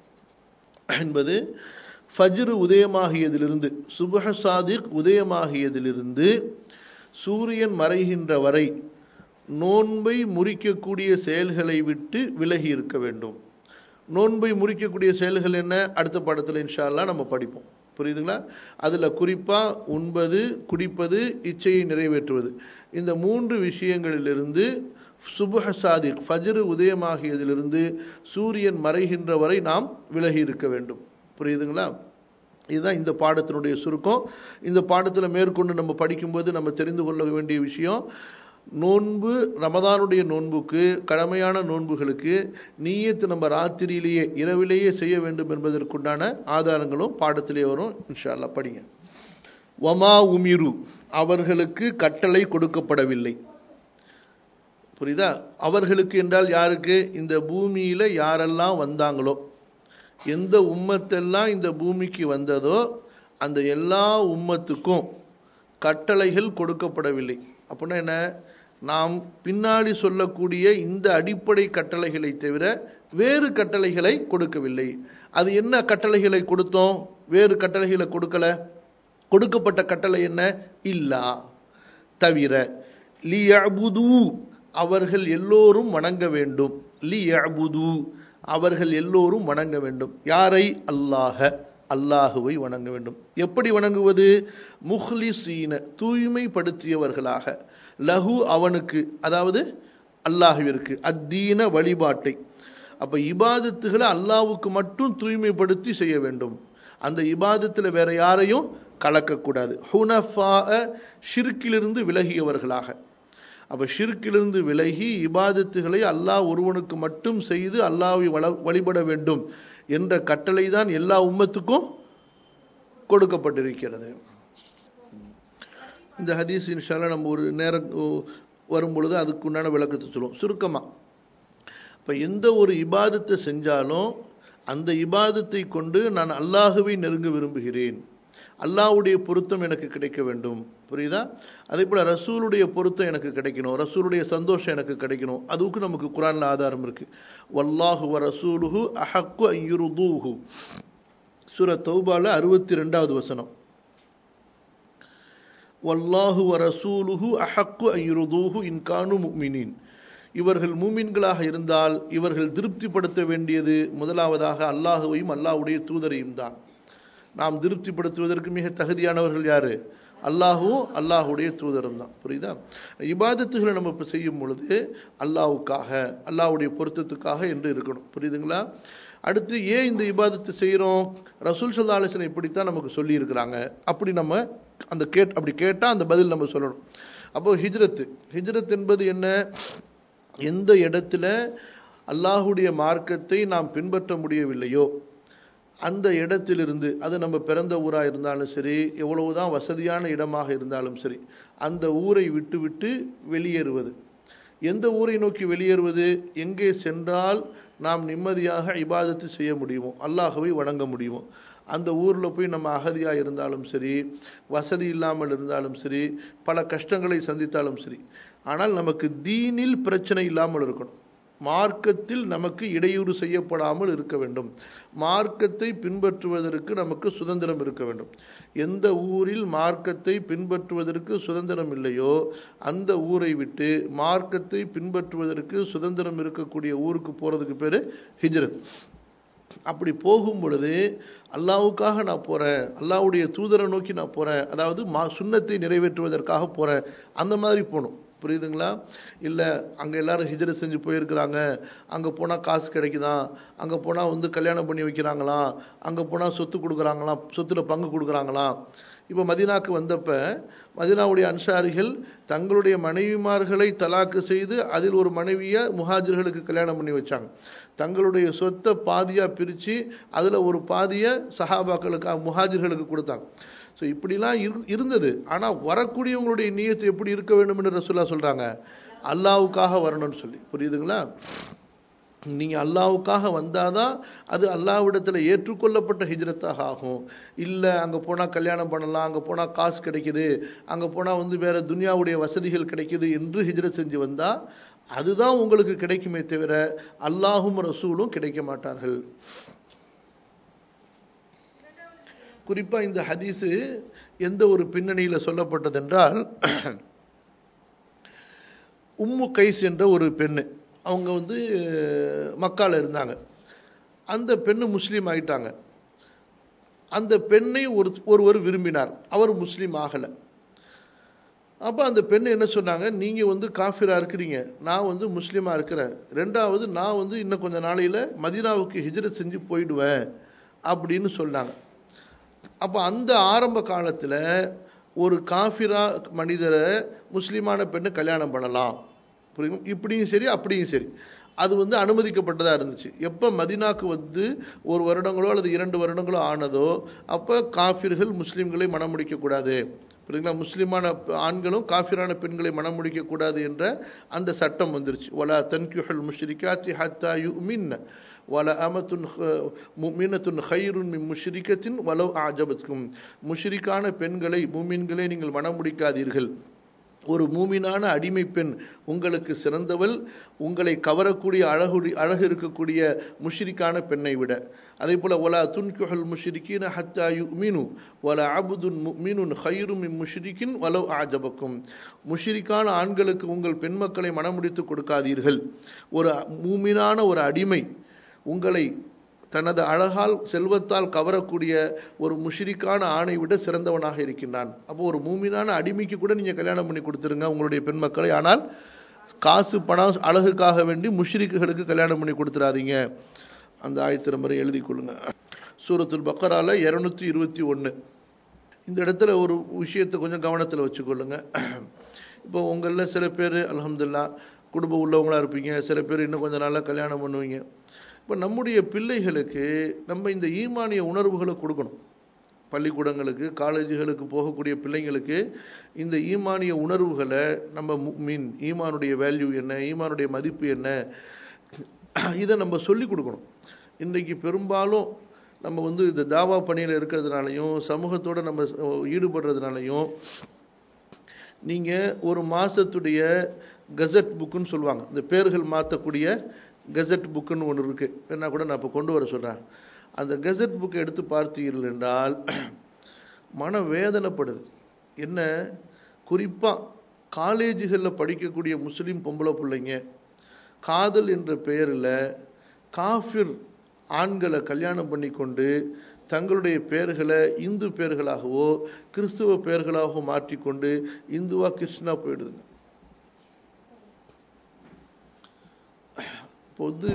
என்பது ஃபஜ்ரு உதயமாகியதிலிருந்து சுபஹ சாதிக் உதயமாகியதிலிருந்து சூரியன் மறைகின்ற வரை நோன்பை முறிக்கக்கூடிய செயல்களை விட்டு விலகி இருக்க வேண்டும் நோன்பை முறிக்கக்கூடிய செயல்கள் என்ன அடுத்த படத்தில் இன்ஷால்லா நம்ம படிப்போம் புரியுதுங்களா அதில் குறிப்பாக உண்பது குடிப்பது இச்சையை நிறைவேற்றுவது இந்த மூன்று விஷயங்களிலிருந்து சுபஹ சாதிக் ஃபஜ்ரு உதயமாகியதிலிருந்து சூரியன் மறைகின்ற வரை நாம் விலகி இருக்க வேண்டும் புரியுதுங்களா இதுதான் இந்த பாடத்தினுடைய சுருக்கம் இந்த பாடத்தில் மேற்கொண்டு நம்ம படிக்கும்போது நம்ம தெரிந்து கொள்ள வேண்டிய விஷயம் நோன்பு ரமதானுடைய நோன்புக்கு கடமையான நோன்புகளுக்கு நீயத்து நம்ம ராத்திரியிலேயே இரவிலேயே செய்ய வேண்டும் என்பதற்குண்டான ஆதாரங்களும் பாடத்திலே வரும் இன்ஷா அல்லாஹ் படிங்க வமா உமிரு அவர்களுக்கு கட்டளை கொடுக்கப்படவில்லை புரியுதா அவர்களுக்கு என்றால் யாருக்கு இந்த பூமியில யாரெல்லாம் வந்தாங்களோ எந்த உம்மத்தெல்லாம் இந்த பூமிக்கு வந்ததோ அந்த எல்லா உம்மத்துக்கும் கட்டளைகள் கொடுக்கப்படவில்லை அப்படின்னா என்ன நாம் பின்னாடி சொல்லக்கூடிய இந்த அடிப்படை கட்டளைகளை தவிர வேறு கட்டளைகளை கொடுக்கவில்லை அது என்ன கட்டளைகளை கொடுத்தோம் வேறு கட்டளைகளை கொடுக்கல கொடுக்கப்பட்ட கட்டளை என்ன இல்லா தவிர லியபுது அவர்கள் எல்லோரும் வணங்க வேண்டும் லியபுது அவர்கள் எல்லோரும் வணங்க வேண்டும் யாரை அல்லாஹ அல்லாஹுவை வணங்க வேண்டும் எப்படி வணங்குவது முஹ்லிசீன தூய்மைப்படுத்தியவர்களாக லஹு அவனுக்கு அதாவது அல்லாஹுவிற்கு அத்தீன வழிபாட்டை அப்ப இபாதத்துகளை அல்லாஹ்வுக்கு மட்டும் தூய்மைப்படுத்தி செய்ய வேண்டும் அந்த இபாதத்தில் வேற யாரையும் கலக்கக்கூடாது ஹுனஃபா ஷிர்கிலிருந்து விலகியவர்களாக அப்ப ஷிர்கிலிருந்து விலகி இபாதத்துகளை அல்லாஹ் ஒருவனுக்கு மட்டும் செய்து அல்லாஹ்வை வள- வழிபட வேண்டும் என்ற கட்டளை தான் எல்லா உம்மத்துக்கும் கொடுக்கப்பட்டிருக்கிறது இந்த ஹதீஸ் இன்ஷால்லா நம்ம ஒரு நேரம் ஓ- வரும் பொழுது அதுக்குண்டான விளக்கத்தை சொல்லுவோம் சுருக்கமா இப்ப எந்த ஒரு இபாதத்தை செஞ்சாலும் அந்த இபாதத்தை கொண்டு நான் அல்லாஹுவை நெருங்க விரும்புகிறேன் அல்லாஹ்வுடைய பொருத்தம் எனக்கு கிடைக்க வேண்டும் புரியுதா அதே போல ரசூலுடைய பொருத்தம் எனக்கு கிடைக்கணும் ரசூலுடைய சந்தோஷம் எனக்கு கிடைக்கணும் அதுக்கு நமக்கு குரான்ல ஆதாரம் இருக்கு வல்லாஹு வ ரசூலுஹு அஹக்கு ஐயுருதூஹு சூர தௌபால அறுபத்தி ரெண்டாவது வசனம் வல்லாஹு வ ரசூலுஹு அஹக்கு ஐயுருதூஹு இன்கானு முஃமினீன் இவர்கள் மூமின்களாக இருந்தால் இவர்கள் திருப்திப்படுத்த வேண்டியது முதலாவதாக அல்லாஹுவையும் அல்லாஹ்வுடைய தூதரையும் தான் நாம் திருப்திப்படுத்துவதற்கு மிக தகுதியானவர்கள் யாரு அல்லாஹுவும் அல்லாஹுடைய தூதரும் தான் புரியுதா இபாதத்துகளை நம்ம இப்போ செய்யும் பொழுது அல்லாஹ்வுக்காக அல்லாஹ்வுடைய பொருத்தத்துக்காக என்று இருக்கணும் புரியுதுங்களா அடுத்து ஏன் இந்த இபாதத்தை செய்கிறோம் ரசூல் சல்லா அலிஸ்லாம் இப்படித்தான் நமக்கு சொல்லி இருக்கிறாங்க அப்படி நம்ம அந்த கேட் அப்படி கேட்டால் அந்த பதில் நம்ம சொல்லணும் அப்போ ஹிஜ்ரத்து ஹிஜ்ரத் என்பது என்ன எந்த இடத்துல அல்லாஹுடைய மார்க்கத்தை நாம் பின்பற்ற முடியவில்லையோ அந்த இடத்திலிருந்து அது நம்ம பிறந்த ஊராக இருந்தாலும் சரி எவ்வளவுதான் வசதியான இடமாக இருந்தாலும் சரி அந்த ஊரை விட்டு விட்டு வெளியேறுவது எந்த ஊரை நோக்கி வெளியேறுவது எங்கே சென்றால் நாம் நிம்மதியாக இபாதத்து செய்ய முடியுமோ அல்லாஹ்வை வணங்க முடியுமோ அந்த ஊரில் போய் நம்ம அகதியாக இருந்தாலும் சரி வசதி இல்லாமல் இருந்தாலும் சரி பல கஷ்டங்களை சந்தித்தாலும் சரி ஆனால் நமக்கு தீனில் பிரச்சனை இல்லாமல் இருக்கணும் மார்க்கத்தில் நமக்கு இடையூறு செய்யப்படாமல் இருக்க வேண்டும் மார்க்கத்தை பின்பற்றுவதற்கு நமக்கு சுதந்திரம் இருக்க வேண்டும் எந்த ஊரில் மார்க்கத்தை பின்பற்றுவதற்கு சுதந்திரம் இல்லையோ அந்த ஊரை விட்டு மார்க்கத்தை பின்பற்றுவதற்கு சுதந்திரம் இருக்கக்கூடிய ஊருக்கு போறதுக்கு பேரு ஹிஜ்ரத் அப்படி போகும் பொழுது அல்லாவுக்காக நான் போறேன் அல்லாவுடைய தூதரை நோக்கி நான் போறேன் அதாவது மா சுண்ணத்தை நிறைவேற்றுவதற்காக போறேன் அந்த மாதிரி போகணும் புரியுதுங்களா இல்லை அங்கே எல்லாரும் ஹிஜ்ர செஞ்சு போயிருக்கிறாங்க அங்கே போனால் காசு கிடைக்குதாம் அங்கே போனால் வந்து கல்யாணம் பண்ணி வைக்கிறாங்களாம் அங்கே போனால் சொத்து கொடுக்குறாங்களாம் சொத்துல பங்கு கொடுக்குறாங்களாம் இப்போ மதினாக்கு வந்தப்ப மதினாவுடைய அன்சாரிகள் தங்களுடைய மனைவிமார்களை தலாக்கு செய்து அதில் ஒரு மனைவியை முஹாஜிர்களுக்கு கல்யாணம் பண்ணி வச்சாங்க தங்களுடைய சொத்தை பாதியாக பிரித்து அதில் ஒரு பாதியை சஹாபாக்களுக்கு முஹாஜிர்களுக்கு கொடுத்தாங்க ஸோ இப்படிலாம் இரு இருந்தது ஆனால் வரக்கூடியவங்களுடைய நியத்து எப்படி இருக்க வேண்டும் என்று ரசூல்லா சொல்கிறாங்க அல்லாவுக்காக வரணும்னு சொல்லி புரியுதுங்களா நீங்கள் அல்லாவுக்காக வந்தாதான் அது அல்லாவிடத்தில் ஏற்றுக்கொள்ளப்பட்ட ஹிஜ்ரத்தாக ஆகும் இல்லை அங்கே போனால் கல்யாணம் பண்ணலாம் அங்கே போனால் காசு கிடைக்குது அங்கே போனால் வந்து வேற துனியாவுடைய வசதிகள் கிடைக்குது என்று ஹிஜ்ரத் செஞ்சு வந்தால் அதுதான் உங்களுக்கு கிடைக்குமே தவிர அல்லாஹும் ரசூலும் கிடைக்க மாட்டார்கள் குறிப்பா இந்த ஹதீஸு எந்த ஒரு பின்னணியில் சொல்லப்பட்டதென்றால் உம்மு கைஸ் என்ற ஒரு பெண்ணு அவங்க வந்து மக்கால இருந்தாங்க அந்த பெண்ணு முஸ்லீம் ஆயிட்டாங்க அந்த பெண்ணை ஒரு ஒருவர் விரும்பினார் அவர் முஸ்லீம் ஆகலை அப்போ அந்த பெண் என்ன சொன்னாங்க நீங்கள் வந்து காஃபிரா இருக்கிறீங்க நான் வந்து முஸ்லீமாக இருக்கிறேன் ரெண்டாவது நான் வந்து இன்னும் கொஞ்சம் நாளையில் மதீனாவுக்கு ஹிஜ்ரத் செஞ்சு போயிடுவேன் அப்படின்னு சொன்னாங்க அப்போ அந்த ஆரம்ப காலத்தில் ஒரு காஃபிரா மனிதரை முஸ்லீமான பெண்ணை கல்யாணம் பண்ணலாம் புரியும் இப்படியும் சரி அப்படியும் சரி அது வந்து அனுமதிக்கப்பட்டதா இருந்துச்சு எப்போ மதினாக்கு வந்து ஒரு வருடங்களோ அல்லது இரண்டு வருடங்களோ ஆனதோ அப்போ காஃபிர்கள் முஸ்லீம்களை மனம் முடிக்கக்கூடாது புரியுங்களா முஸ்லிமான ஆண்களும் காஃபிரான பெண்களை மனம் முடிக்கக்கூடாது என்ற அந்த சட்டம் வந்துருச்சு வலா தன்கியுல் முஷ்ரிகாத்தி ஹத்தா யுமின் வல அமத்துன் முமினத்துன் ஹைருன் மின் முஷ்ரிகத்தின் வலவ் ஆஜபத்கும் முஷ்ரிக்கான பெண்களை முமின்களை நீங்கள் மனம் முடிக்காதீர்கள் ஒரு மூமினான அடிமை பெண் உங்களுக்கு சிறந்தவள் உங்களை கவரக்கூடிய அழகு அழகு இருக்கக்கூடிய முஷிரிக்கான பெண்ணை விட அதே போல ஒலா துன்குஹல் முஷிரிக்கின் ஹத்தா யுமினு ஒல அபுதுன் முமினுன் ஹைரும் முஷிரிக்கின் வலவ் ஆஜபக்கும் முஷிரிக்கான ஆண்களுக்கு உங்கள் பெண் மக்களை மனமுடித்து கொடுக்காதீர்கள் ஒரு மூமினான ஒரு அடிமை உங்களை தனது அழகால் செல்வத்தால் கவரக்கூடிய ஒரு முஷிரிக்கான ஆணை விட சிறந்தவனாக இருக்கின்றான் அப்போ ஒரு மூமினான அடிமைக்கு கூட நீங்க கல்யாணம் பண்ணி கொடுத்துருங்க உங்களுடைய பெண் மக்களை ஆனால் காசு பணம் அழகுக்காக வேண்டி முஷ்ரிக்குகளுக்கு கல்யாணம் பண்ணி கொடுத்துடாதீங்க அந்த ஆயத்திரம் முறை எழுதி கொள்ளுங்க சூரத்துல் பக்கரால இருநூத்தி இருபத்தி ஒன்று இந்த இடத்துல ஒரு விஷயத்தை கொஞ்சம் கவனத்தில் வச்சுக்கொள்ளுங்க இப்போ உங்களில் சில பேர் அலமதுல்லா குடும்பம் உள்ளவங்களா இருப்பீங்க சில பேர் இன்னும் கொஞ்சம் நாளாக கல்யாணம் பண்ணுவீங்க இப்போ நம்முடைய பிள்ளைகளுக்கு நம்ம இந்த ஈமானிய உணர்வுகளை கொடுக்கணும் பள்ளிக்கூடங்களுக்கு காலேஜுகளுக்கு போகக்கூடிய பிள்ளைங்களுக்கு இந்த ஈமானிய உணர்வுகளை நம்ம மீன் ஈமானுடைய வேல்யூ என்ன ஈமானுடைய மதிப்பு என்ன இதை நம்ம சொல்லி கொடுக்கணும் இன்றைக்கு பெரும்பாலும் நம்ம வந்து இந்த தாவா பணியில் இருக்கிறதுனாலையும் சமூகத்தோடு நம்ம ஈடுபடுறதுனாலையும் நீங்கள் ஒரு மாதத்துடைய கசட் புக்குன்னு சொல்லுவாங்க இந்த பேர்கள் மாற்றக்கூடிய கெசட் புக்குன்னு ஒன்று இருக்குது என்ன கூட நான் இப்போ கொண்டு வர சொல்கிறேன் அந்த கெசட் புக்கை எடுத்து பார்த்தீர்கள் என்றால் மன வேதனைப்படுது என்ன குறிப்பாக காலேஜுகளில் படிக்கக்கூடிய முஸ்லீம் பொம்பளை பிள்ளைங்க காதல் என்ற பெயரில் காஃபிர் ஆண்களை கல்யாணம் பண்ணி கொண்டு தங்களுடைய பெயர்களை இந்து பெயர்களாகவோ கிறிஸ்துவ பெயர்களாகவோ மாற்றிக்கொண்டு இந்துவா கிருஷ்ணா போயிடுதுங்க இப்போ வந்து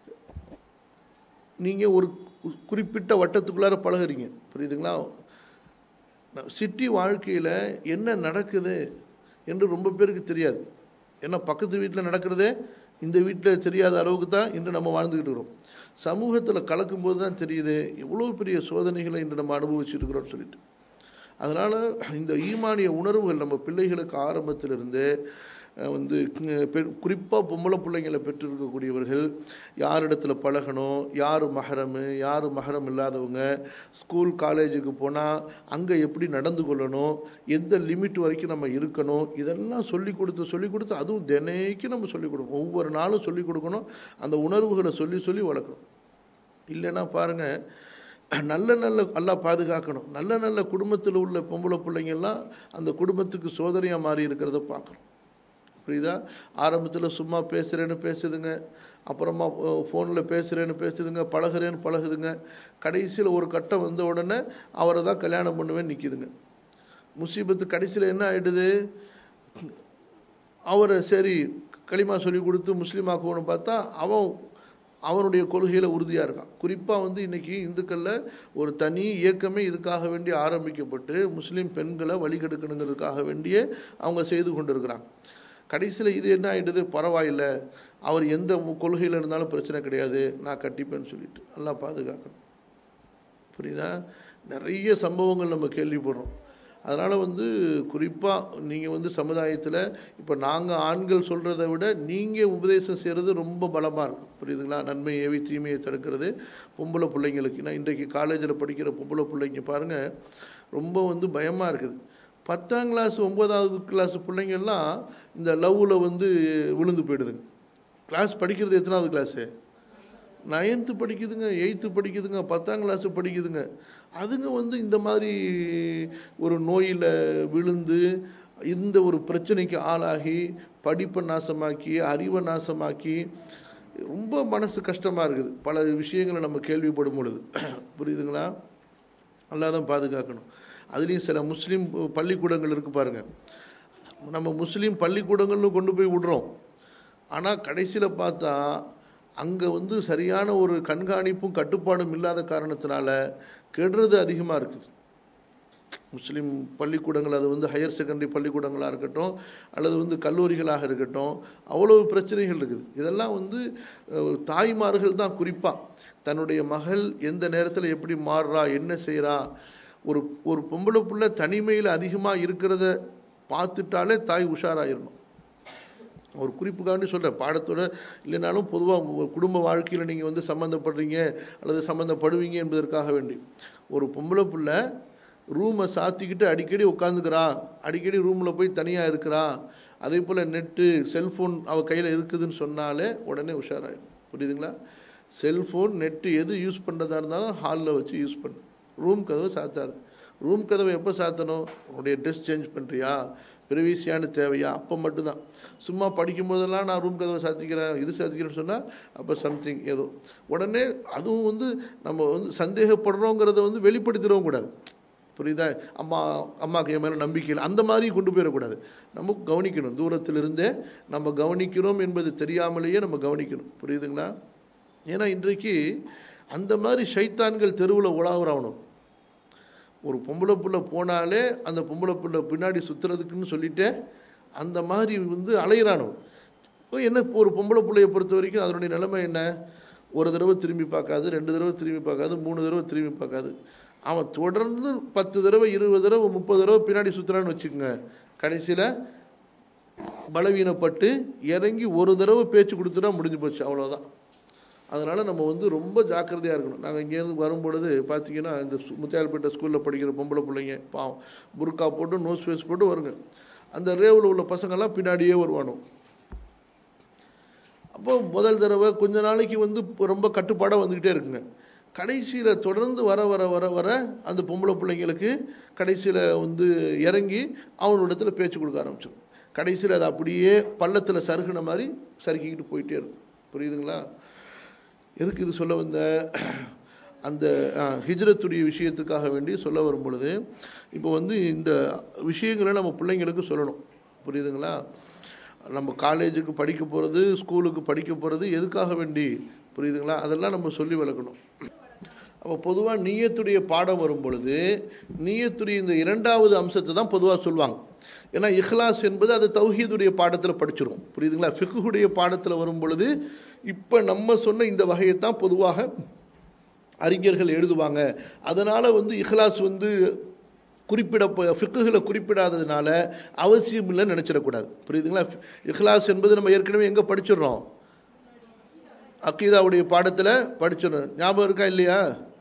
நீங்கள் ஒரு குறிப்பிட்ட வட்டத்துக்குள்ளார பழகுறீங்க புரியுதுங்களா சிட்டி வாழ்க்கையில் என்ன நடக்குது என்று ரொம்ப பேருக்கு தெரியாது ஏன்னா பக்கத்து வீட்டில் நடக்கிறதே இந்த வீட்டில் தெரியாத அளவுக்கு தான் இன்று நம்ம வாழ்ந்துக்கிட்டு இருக்கிறோம் சமூகத்தில் கலக்கும்போது தான் தெரியுது எவ்வளோ பெரிய சோதனைகளை இன்று நம்ம அனுபவிச்சுருக்கிறோம்னு சொல்லிட்டு அதனால் இந்த ஈமானிய உணர்வுகள் நம்ம பிள்ளைகளுக்கு ஆரம்பத்திலிருந்து வந்து பெண் குறிப்பாக பொம்பளை பிள்ளைங்களை பெற்றிருக்கக்கூடியவர்கள் யாரிடத்துல பழகணும் யார் மகரமு யார் மகரம் இல்லாதவங்க ஸ்கூல் காலேஜுக்கு போனால் அங்கே எப்படி நடந்து கொள்ளணும் எந்த லிமிட் வரைக்கும் நம்ம இருக்கணும் இதெல்லாம் சொல்லி கொடுத்து சொல்லி கொடுத்து அதுவும் தினைக்கு நம்ம சொல்லிக் கொடுக்கணும் ஒவ்வொரு நாளும் சொல்லிக் கொடுக்கணும் அந்த உணர்வுகளை சொல்லி சொல்லி வளர்க்கணும் இல்லைன்னா பாருங்கள் நல்ல நல்ல எல்லாம் பாதுகாக்கணும் நல்ல நல்ல குடும்பத்தில் உள்ள பொம்பளை பிள்ளைங்கள்லாம் அந்த குடும்பத்துக்கு சோதனையாக மாறி இருக்கிறத பார்க்கணும் புரியுதா ஆரம்பத்தில் சும்மா பேசுகிறேன்னு பேசுதுங்க அப்புறமா ஃபோனில் பேசுகிறேன்னு பேசுதுங்க பழகுறேன்னு பழகுதுங்க கடைசியில் ஒரு கட்டம் வந்த உடனே அவரை தான் கல்யாணம் பண்ணுவேன்னு நிற்கிதுங்க முசீபத்து கடைசியில் என்ன ஆகிடுது அவரை சரி களிமா சொல்லி கொடுத்து முஸ்லீம் ஆக்குவோன்னு பார்த்தா அவன் அவனுடைய கொள்கையில் உறுதியாக இருக்கான் குறிப்பாக வந்து இன்னைக்கு இந்துக்களில் ஒரு தனி இயக்கமே இதுக்காக வேண்டி ஆரம்பிக்கப்பட்டு முஸ்லீம் பெண்களை வழிகெடுக்கணுங்கிறதுக்காக வேண்டியே அவங்க செய்து கொண்டு இருக்கிறாங்க கடைசியில் இது என்ன ஆகிடுது பரவாயில்ல அவர் எந்த கொள்கையில் இருந்தாலும் பிரச்சனை கிடையாது நான் கட்டிப்பேன்னு சொல்லிட்டு நல்லா பாதுகாக்கணும் புரியுதா நிறைய சம்பவங்கள் நம்ம கேள்விப்படுறோம் அதனால் வந்து குறிப்பாக நீங்கள் வந்து சமுதாயத்தில் இப்போ நாங்கள் ஆண்கள் சொல்கிறத விட நீங்கள் உபதேசம் செய்கிறது ரொம்ப பலமாக இருக்கும் புரியுதுங்களா நன்மை ஏவி தீமையை தடுக்கிறது பொம்பளை பிள்ளைங்களுக்கு ஏன்னா இன்றைக்கு காலேஜில் படிக்கிற பொம்பளை பிள்ளைங்க பாருங்கள் ரொம்ப வந்து பயமாக இருக்குது பத்தாம் கிளாஸ் ஒன்பதாவது கிளாஸ் பிள்ளைங்கள்லாம் இந்த லவ்வில் வந்து விழுந்து போயிடுதுங்க கிளாஸ் படிக்கிறது எத்தனாவது கிளாஸு நைன்த்து படிக்குதுங்க எயித்து படிக்குதுங்க பத்தாம் கிளாஸ் படிக்குதுங்க அதுங்க வந்து இந்த மாதிரி ஒரு நோயில் விழுந்து இந்த ஒரு பிரச்சனைக்கு ஆளாகி படிப்பை நாசமாக்கி அறிவை நாசமாக்கி ரொம்ப மனசு கஷ்டமாக இருக்குது பல விஷயங்களை நம்ம கேள்விப்படும் பொழுது புரியுதுங்களா நல்லா தான் பாதுகாக்கணும் அதுலேயும் சில முஸ்லீம் பள்ளிக்கூடங்கள் இருக்கு பாருங்க நம்ம முஸ்லீம் பள்ளிக்கூடங்கள்னு கொண்டு போய் விடுறோம் ஆனால் கடைசியில் பார்த்தா அங்கே வந்து சரியான ஒரு கண்காணிப்பும் கட்டுப்பாடும் இல்லாத காரணத்தினால கெடுறது அதிகமாக இருக்குது முஸ்லீம் பள்ளிக்கூடங்கள் அது வந்து ஹையர் செகண்டரி பள்ளிக்கூடங்களாக இருக்கட்டும் அல்லது வந்து கல்லூரிகளாக இருக்கட்டும் அவ்வளவு பிரச்சனைகள் இருக்குது இதெல்லாம் வந்து அஹ், தாய்மார்கள் தான் குறிப்பாக தன்னுடைய மகள் எந்த நேரத்தில் எப்படி மாறுறா என்ன செய்கிறா ஒரு ஒரு பொம்பளை புள்ள தனிமையில் அதிகமாக இருக்கிறத பார்த்துட்டாலே தாய் உஷாராயிடணும் ஒரு குறிப்புக்காண்டி சொல்கிறேன் பாடத்தோட இல்லைனாலும் பொதுவாக குடும்ப வாழ்க்கையில் நீங்கள் வந்து சம்மந்தப்படுறீங்க அல்லது சம்மந்தப்படுவீங்க என்பதற்காக வேண்டி ஒரு பொம்பளை புள்ள ரூமை சாத்திக்கிட்டு அடிக்கடி உட்காந்துக்கிறா அடிக்கடி ரூமில் போய் தனியாக இருக்கிறா அதே போல் நெட்டு செல்ஃபோன் அவள் கையில் இருக்குதுன்னு சொன்னாலே உடனே உஷாராயிடும் புரியுதுங்களா செல்ஃபோன் நெட்டு எது யூஸ் பண்ணுறதா இருந்தாலும் ஹாலில் வச்சு யூஸ் பண்ணு ரூம் கதவை சாத்தாது ரூம் கதவை எப்போ சாத்தணும் உன்னுடைய ட்ரெஸ் சேஞ்ச் பண்ணுறியா பிரிவிசியான தேவையா அப்போ மட்டும்தான் சும்மா படிக்கும் போதெல்லாம் நான் ரூம் கதவை சாத்திக்கிறேன் இது சாத்திக்கிறேன்னு சொன்னால் அப்போ சம்திங் ஏதோ உடனே அதுவும் வந்து நம்ம வந்து சந்தேகப்படுறோங்கிறத வந்து வெளிப்படுத்திடவும் கூடாது புரியுதா அம்மா அம்மாக்கு என் மேலே நம்பிக்கை இல்லை அந்த மாதிரி கொண்டு போயிடக்கூடாது நம்ம கவனிக்கணும் தூரத்திலிருந்தே நம்ம கவனிக்கிறோம் என்பது தெரியாமலேயே நம்ம கவனிக்கணும் புரியுதுங்களா ஏன்னா இன்றைக்கு அந்த மாதிரி ஷைத்தான்கள் தெருவில் உலாவுறாவணும் ஒரு பொம்பளை புள்ள போனாலே அந்த பொம்பளை புள்ள பின்னாடி சுத்துறதுக்குன்னு சொல்லிட்டு அந்த மாதிரி வந்து அலையிறானோ இப்போ என்ன இப்போ ஒரு பொம்பளை பிள்ளையை பொறுத்த வரைக்கும் அதனுடைய நிலைமை என்ன ஒரு தடவை திரும்பி பார்க்காது ரெண்டு தடவை திரும்பி பார்க்காது மூணு தடவை திரும்பி பார்க்காது அவன் தொடர்ந்து பத்து தடவை இருபது தடவை முப்பது தடவை பின்னாடி சுத்துறான்னு வச்சுக்கோங்க கடைசியில் பலவீனப்பட்டு இறங்கி ஒரு தடவை பேச்சு கொடுத்துட்டா முடிஞ்சு போச்சு அவ்வளோதான் அதனால நம்ம வந்து ரொம்ப ஜாக்கிரதையாக இருக்கணும் நாங்கள் இங்கேருந்து வரும்பொழுது பார்த்தீங்கன்னா இந்த சு- முத்தியால்பேட்டை ஸ்கூலில் படிக்கிற பொம்பளை பிள்ளைங்க பாவம் புர்கா போட்டு நோஸ் ஃபேஸ் போட்டு வருங்க அந்த ரேவில் உள்ள பசங்கெல்லாம் பின்னாடியே வருவானோ அப்போ முதல் தடவை கொஞ்ச நாளைக்கு வந்து ரொம்ப கட்டுப்பாடாக வந்துக்கிட்டே இருக்குங்க கடைசியில் தொடர்ந்து வர வர வர வர அந்த பொம்பளை பிள்ளைங்களுக்கு கடைசியில் வந்து இறங்கி அவனோடத்துல பேச்சு கொடுக்க ஆரம்பிச்சிடும் கடைசியில் அது அப்படியே பள்ளத்தில் சருகுன மாதிரி சறுக்கிக்கிட்டு போயிட்டே இருக்கும் புரியுதுங்களா எதுக்கு இது சொல்ல வந்த அந்த அஹ், ஹிஜ்ரத்துடைய விஷயத்துக்காக வேண்டி சொல்ல வரும் பொழுது இப்போ வந்து இந்த விஷயங்களை நம்ம பிள்ளைங்களுக்கு சொல்லணும் புரியுதுங்களா நம்ம காலேஜுக்கு படிக்க போகிறது ஸ்கூலுக்கு படிக்க போகிறது எதுக்காக வேண்டி புரியுதுங்களா அதெல்லாம் நம்ம சொல்லி வளர்க்கணும் அப்போ பொதுவாக நீயத்துடைய பாடம் வரும் பொழுது நீயத்துடைய இந்த இரண்டாவது அம்சத்தை தான் பொதுவாக சொல்லுவாங்க ஏன்னா இஹ்லாஸ் என்பது அது தௌஹீதுடைய பாடத்தில் படிச்சிரும் புரியுதுங்களா ஃபிக்குடைய பாடத்தில் வரும் பொழுது இப்போ நம்ம சொன்ன இந்த வகையைத்தான் பொதுவாக அறிஞர்கள் எழுதுவாங்க அதனால வந்து இஹ்லாஸ் வந்து குறிப்பிட ஃபிக்குகளை குறிப்பிடாததுனால அவசியம் இல்லைன்னு நினைச்சிடக்கூடாது புரியுதுங்களா இஹ்லாஸ் என்பது நம்ம ஏற்கனவே எங்க படிச்சிடுறோம் அக்கீதாவுடைய பாடத்துல படிச்சிடறோம் ஞாபகம் இருக்கா இல்லையா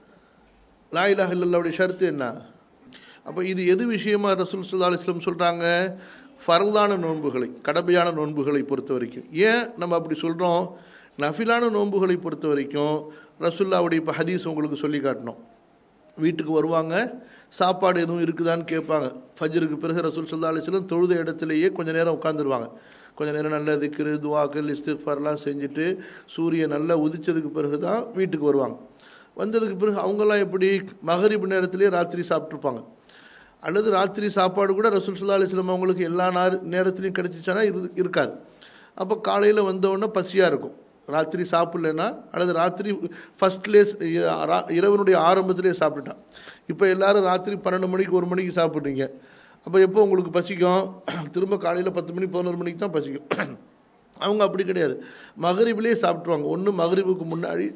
லா இலாஹ இல்லல்லாவுடைய ஷர்த்து என்ன அப்ப இது எது விஷயமா ரசூல் சுல்லா அலிஸ்லம் சொல்றாங்க ஃபர்லான நோன்புகளை கடமையான நோன்புகளை பொறுத்த வரைக்கும் ஏன் நம்ம அப்படி சொல்றோம் நஃபிலான நோன்புகளை பொறுத்த வரைக்கும் ரசுல்லாவுடைய இப்போ ஹதீஸ் உங்களுக்கு சொல்லி காட்டணும் வீட்டுக்கு வருவாங்க சாப்பாடு எதுவும் இருக்குதான்னு கேட்பாங்க ஃபஜ்ருக்கு பிறகு ரசூல் சல்லா அலிஸ்லம் தொழுத இடத்துலையே கொஞ்ச நேரம் உட்காந்துருவாங்க கொஞ்ச நேரம் நல்ல திக்ரு துவாக்கள் இஸ்திஃபார்லாம் செஞ்சுட்டு சூரியன் நல்லா உதிச்சதுக்கு பிறகு தான் வீட்டுக்கு வருவாங்க வந்ததுக்கு பிறகு அவங்கெல்லாம் எப்படி மகரிப் நேரத்திலேயே ராத்திரி சாப்பிட்ருப்பாங்க அல்லது ராத்திரி சாப்பாடு கூட ரசூல் சல்லா அலிஸ்லம் அவங்களுக்கு எல்லா நார் நேரத்துலையும் கிடைச்சிச்சானா இரு இருக்காது அப்போ காலையில் வந்தவுடனே பசியாக இருக்கும் ராத்திரி சாப்பிடலன்னா அல்லது ராத்திரி ஃபர்ஸ்ட்லே இரவனுடைய ஆரம்பத்திலே சாப்பிட்டுட்டான் இப்போ எல்லாரும் ராத்திரி பன்னெண்டு மணிக்கு ஒரு மணிக்கு சாப்பிட்றீங்க அப்போ எப்போ உங்களுக்கு பசிக்கும் திரும்ப காலையில் பத்து மணி பதினோரு மணிக்கு தான் பசிக்கும் அவங்க அப்படி கிடையாது மகரிபிலே சாப்பிட்ருவாங்க ஒன்று மகரிபுக்கு முன்னாடி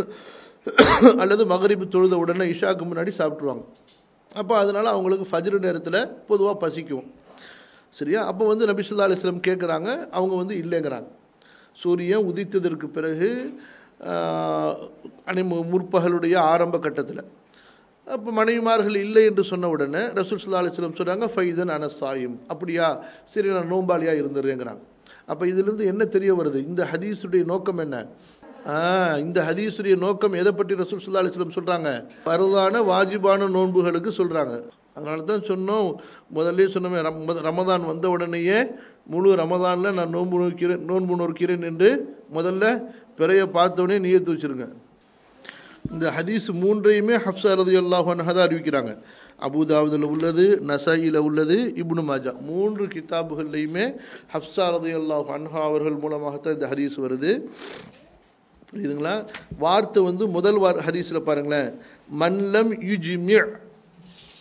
அல்லது மகரிபு தொழுத உடனே இஷாக்கு முன்னாடி சாப்பிட்ருவாங்க அப்போ அதனால அவங்களுக்கு ஃபஜ்ரு நேரத்தில் பொதுவாக பசிக்கும் சரியா அப்போ வந்து நபிசுல்லா அலிஸ்லம் கேட்குறாங்க அவங்க வந்து இல்லைங்கிறாங்க சூரியன் உதித்ததற்கு பிறகு அணி முற்பகலுடைய ஆரம்ப கட்டத்தில் அப்போ மனைவிமார்கள் இல்லை என்று சொன்ன உடனே ரசூல் சுல்லா அலிஸ்லம் சொல்கிறாங்க ஃபைதன் அனசாயும் அப்படியா சரி நான் நோம்பாளியா இருந்துடுறேங்கிறாங்க அப்போ இதிலிருந்து என்ன தெரிய வருது இந்த ஹதீஸுடைய நோக்கம் என்ன இந்த ஹதீஸுடைய நோக்கம் எதை பற்றி ரசூல் சுல்லா அலிஸ்லம் சொல்கிறாங்க பருதான வாஜிபான நோன்புகளுக்கு சொல்கிறாங்க அதனால தான் சொன்னோம் முதல்ல சொன்னோமே ரமதான் வந்த உடனேயே முழு ரமதானில் நான் நோன்பு நோக்கிறேன் நோன்பு நோக்கிறேன் என்று முதல்ல பிறைய பார்த்தோடனே நியத்து வச்சிருங்க இந்த ஹதீஸ் மூன்றையுமே ஹப்சா ரதி அல்லாஹான் அறிவிக்கிறாங்க அபுதாவுதில் உள்ளது நசாயில உள்ளது இப்னு மாஜா மூன்று கிதாபுகள்லையுமே ஹப்சா ரதி அல்லாஹ் அன்ஹா அவர்கள் மூலமாகத்தான் இந்த ஹதீஸ் வருது புரியுதுங்களா வார்த்தை வந்து முதல் வார் ஹதீஸில் பாருங்களேன் மன்லம் யுஜிமிய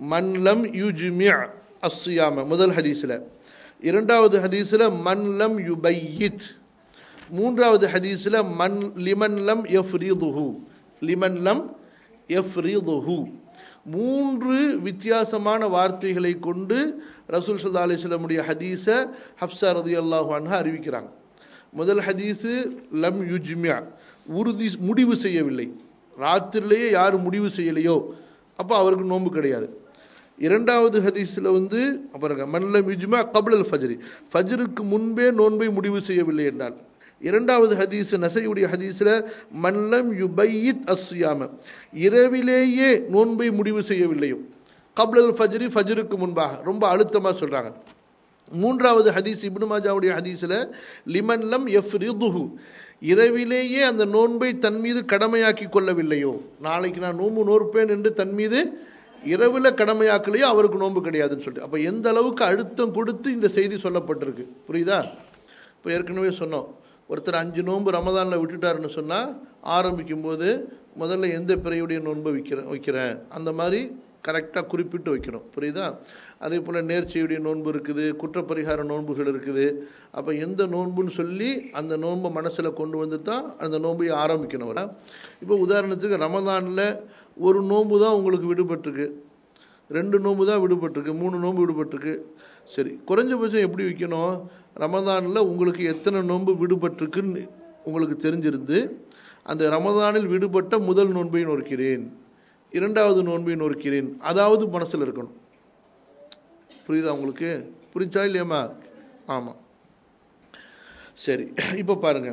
மன்லம் யுஜ்மி அஸ்ஸியாம முதல் ஹதீஸ்ல இரண்டாவது ஹதீஸ்ல மன்லம் யுபையித் மூன்றாவது ஹதீஸ்ல மன் லிமன் லம் யஃப்ரிதுஹு லிமன் லம் யஃப்ரிதுஹு மூன்று வித்தியாசமான வார்த்தைகளை கொண்டு ரசூல் சல்லா அலிஸ்லமுடைய ஹதீஸ ஹப்சா ரதி அல்லாஹு அன்ஹா அறிவிக்கிறாங்க முதல் ஹதீஸு லம் யுஜ்மியா உறுதி முடிவு செய்யவில்லை ராத்திரிலேயே யார் முடிவு செய்யலையோ அப்போ அவருக்கு நோன்பு கிடையாது இரண்டாவது ஹதீஸில் வந்து பாருங்க மன்லம் யுஜ்மா கபுல் ஃபஜ்ரி ஃபஜ்ருக்கு முன்பே நோன்பை முடிவு செய்யவில்லை என்றால் இரண்டாவது ஹதீஸ் நசையுடைய ஹதீஸ்ல மன்லம் யுபையித் அஸ்யாம இரவிலேயே நோன்பை முடிவு செய்யவில்லையோ கப்லல் ஃபஜ்ரி ஃபஜ்ருக்கு முன்பாக ரொம்ப அழுத்தமா சொல்றாங்க மூன்றாவது ஹதீஸ் இப்னு மாஜாவுடைய ஹதீஸ்ல லிமன் லம் யஃப்ரிதுஹு இரவிலேயே அந்த நோன்பை தன் மீது கடமையாக்கி கொள்ளவில்லையோ நாளைக்கு நான் நோன்பு நோற்பேன் என்று தன் மீது இரவுல கடமையாக்கலையோ அவருக்கு நோன்பு கிடையாதுன்னு சொல்லிட்டு அப்ப எந்த அளவுக்கு அழுத்தம் கொடுத்து இந்த செய்தி சொல்லப்பட்டிருக்கு புரியுதா இப்போ ஏற்கனவே சொன்னோம் ஒருத்தர் அஞ்சு நோன்பு ரமதானில் விட்டுட்டாருன்னு சொன்னால் ஆரம்பிக்கும் போது முதல்ல எந்த பிறையுடைய நோன்பை வைக்கிறேன் வைக்கிறேன் அந்த மாதிரி கரெக்டாக குறிப்பிட்டு வைக்கணும் புரியுதா அதே போல் நேர்ச்சியுடைய நோன்பு இருக்குது குற்றப்பரிகார நோன்புகள் இருக்குது அப்போ எந்த நோன்புன்னு சொல்லி அந்த நோன்பை மனசில் கொண்டு வந்து தான் அந்த நோன்பை ஆரம்பிக்கணும் இப்போ உதாரணத்துக்கு ரமதானில் ஒரு நோன்பு தான் உங்களுக்கு விடுபட்டிருக்கு ரெண்டு நோன்பு தான் விடுபட்டிருக்கு மூணு நோன்பு விடுபட்டிருக்கு சரி குறைஞ்சபட்சம் எப்படி வைக்கணும் ரமதானில் உங்களுக்கு எத்தனை நோன்பு விடுபட்டிருக்குன்னு உங்களுக்கு தெரிஞ்சிருந்து அந்த ரமதானில் விடுபட்ட முதல் நோன்பை நோக்கிறேன் இரண்டாவது நோன்பை நோக்கிறேன் அதாவது மனசில் இருக்கணும் புரியுதா உங்களுக்கு புரிஞ்சா இல்லையாம்மா ஆமாம் சரி இப்போ பாருங்க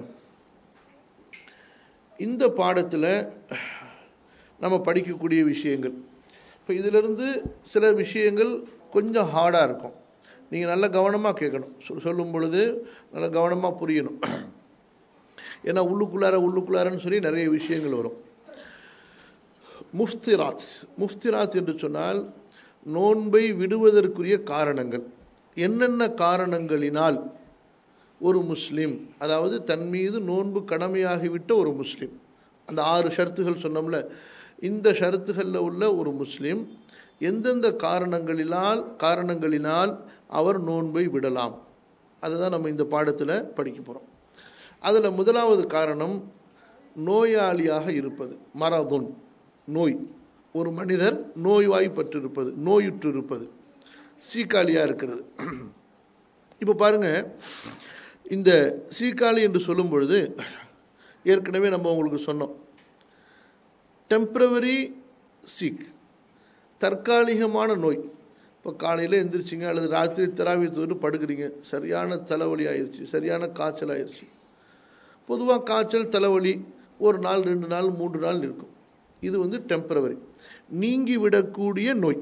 இந்த பாடத்தில் நம்ம படிக்கக்கூடிய விஷயங்கள் இப்போ இதிலிருந்து சில விஷயங்கள் கொஞ்சம் ஹார்டாக இருக்கும் நீங்கள் நல்ல கவனமாக கேட்கணும் சொ- சொல்லும் பொழுது நல்ல கவனமாக புரியணும் ஏன்னா உள்ளுக்குள்ளார உள்ளுக்குள்ளாரன்னு சொல்லி நிறைய விஷயங்கள் வரும் முஃப்திராத் முஃப்திராத் என்று சொன்னால் நோன்பை விடுவதற்குரிய காரணங்கள் என்னென்ன காரணங்களினால் ஒரு முஸ்லிம் அதாவது தன் மீது நோன்பு கடமையாகிவிட்ட ஒரு முஸ்லிம் அந்த ஆறு ஷரத்துகள் சொன்னோம்ல இந்த ஷரத்துகளில் உள்ள ஒரு முஸ்லிம் எந்தெந்த காரணங்களினால் காரணங்களினால் அவர் நோன்பை விடலாம் அதுதான் நம்ம இந்த பாடத்தில் படிக்க போகிறோம் அதில் முதலாவது காரணம் நோயாளியாக இருப்பது மரதுன் நோய் ஒரு மனிதர் நோய்வாய்ப்பட்டிருப்பது நோயுற்று இருப்பது சீக்காளியாக இருக்கிறது இப்போ பாருங்க இந்த சீக்காளி என்று சொல்லும் பொழுது ஏற்கனவே நம்ம உங்களுக்கு சொன்னோம் டெம்பரவரி சீக் தற்காலிகமான நோய் இப்போ காலையில் எந்திரிச்சிங்க அல்லது ராத்திரி தராவி தோறு படுக்கிறீங்க சரியான தலைவலி ஆயிடுச்சு சரியான காய்ச்சல் ஆயிடுச்சு பொதுவாக காய்ச்சல் தலைவலி ஒரு நாள் ரெண்டு நாள் மூன்று நாள் இருக்கும் இது வந்து டெம்பரவரி நீங்கி விடக்கூடிய நோய்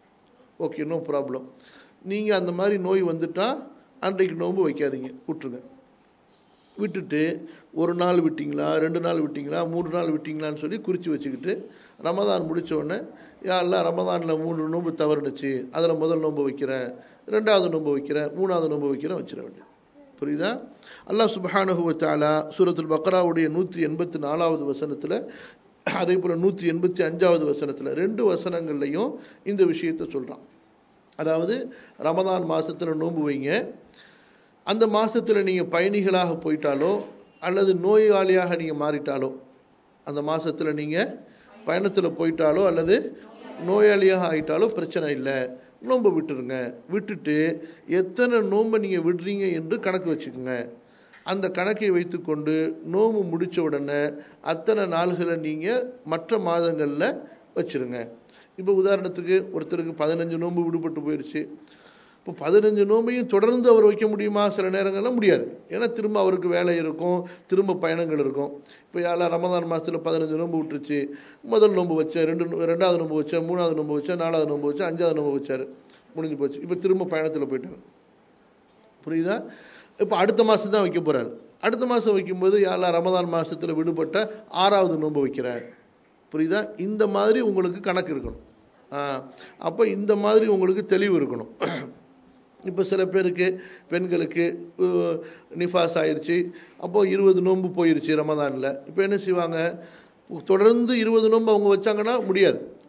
ஓகே நோ ப்ராப்ளம் நீங்கள் அந்த மாதிரி நோய் வந்துட்டா அன்றைக்கு நோன்பு வைக்காதீங்க விட்டுருங்க விட்டுட்டு ஒரு நாள் விட்டீங்களா ரெண்டு நாள் விட்டீங்களா மூணு நாள் விட்டீங்களான்னு சொல்லி குறித்து வச்சுக்கிட்டு ரமதான் முடிச்ச உடனே யாரெல்லாம் ரமதானில் மூன்று நோன்பு தவறுனுச்சு அதில் முதல் நோன்பு வைக்கிறேன் ரெண்டாவது நோன்பு வைக்கிறேன் மூணாவது நோன்பு வைக்கிறேன் வச்சிட வேண்டியது புரியுதா அல்லாஹ் சுப்ஹானஹு வ தஆலா சூரத்துல் பக்ராவுடைய நூற்றி எண்பத்தி நாலாவது வசனத்தில் அதே போல் நூற்றி எண்பத்தி அஞ்சாவது வசனத்தில் ரெண்டு வசனங்கள்லையும் இந்த விஷயத்தை சொல்கிறான் அதாவது ரமதான் மாசத்துல நோன்பு வைங்க அந்த மாசத்துல நீங்க பயணிகளாக போயிட்டாலோ அல்லது நோயாளியாக நீங்க மாறிட்டாலோ அந்த மாசத்துல நீங்க பயணத்துல போயிட்டாலோ அல்லது நோயாளியாக ஆயிட்டாலோ பிரச்சனை இல்லை நோன்பை விட்டுருங்க விட்டுட்டு எத்தனை நோன்பை நீங்க விடுறீங்க என்று கணக்கு வச்சுக்கோங்க அந்த கணக்கை வைத்துக்கொண்டு நோன்பு முடிச்ச உடனே அத்தனை நாள்களை நீங்க மற்ற மாதங்கள்ல வச்சிருங்க இப்போ உதாரணத்துக்கு ஒருத்தருக்கு பதினஞ்சு நோன்பு விடுபட்டு போயிடுச்சு இப்போ பதினஞ்சு நோம்பையும் தொடர்ந்து அவர் வைக்க முடியுமா சில நேரங்கள்ல முடியாது ஏன்னா திரும்ப அவருக்கு வேலை இருக்கும் திரும்ப பயணங்கள் இருக்கும் இப்போ யாரெல்லாம் ரமதான் மாசத்துல பதினஞ்சு நோன்பு விட்டுருச்சு முதல் நோன்பு வச்சேன் ரெண்டு நோ- ரெண்டாவது நோன்பு வச்சேன் மூணாவது நோன்பு வச்சேன் நாலாவது நோன்பு வச்சேன் அஞ்சாவது நோன்பு வச்சாரு முடிஞ்சு போச்சு இப்போ திரும்ப பயணத்தில் போயிட்டாரு புரியுதா இப்போ அடுத்த மாதம் தான் வைக்க போறாரு அடுத்த மாதம் வைக்கும்போது யாரெல்லாம் ரமதான் மாசத்துல விடுபட்ட ஆறாவது நோன்பு வைக்கிறார் புரியுதா இந்த மாதிரி உங்களுக்கு கணக்கு இருக்கணும் ஆ, அப்போ இந்த மாதிரி உங்களுக்கு தெளிவு இருக்கணும் இப்போ சில பேருக்கு பெண்களுக்கு அஹ், நிஃபாஸ் ஆயிருச்சு அப்போ இருபது நோன்பு போயிருச்சு ரமதானில் இப்போ என்ன செய்வாங்க தொடர்ந்து இருபது நோன்பு அவங்க வச்சாங்கன்னா முடியாது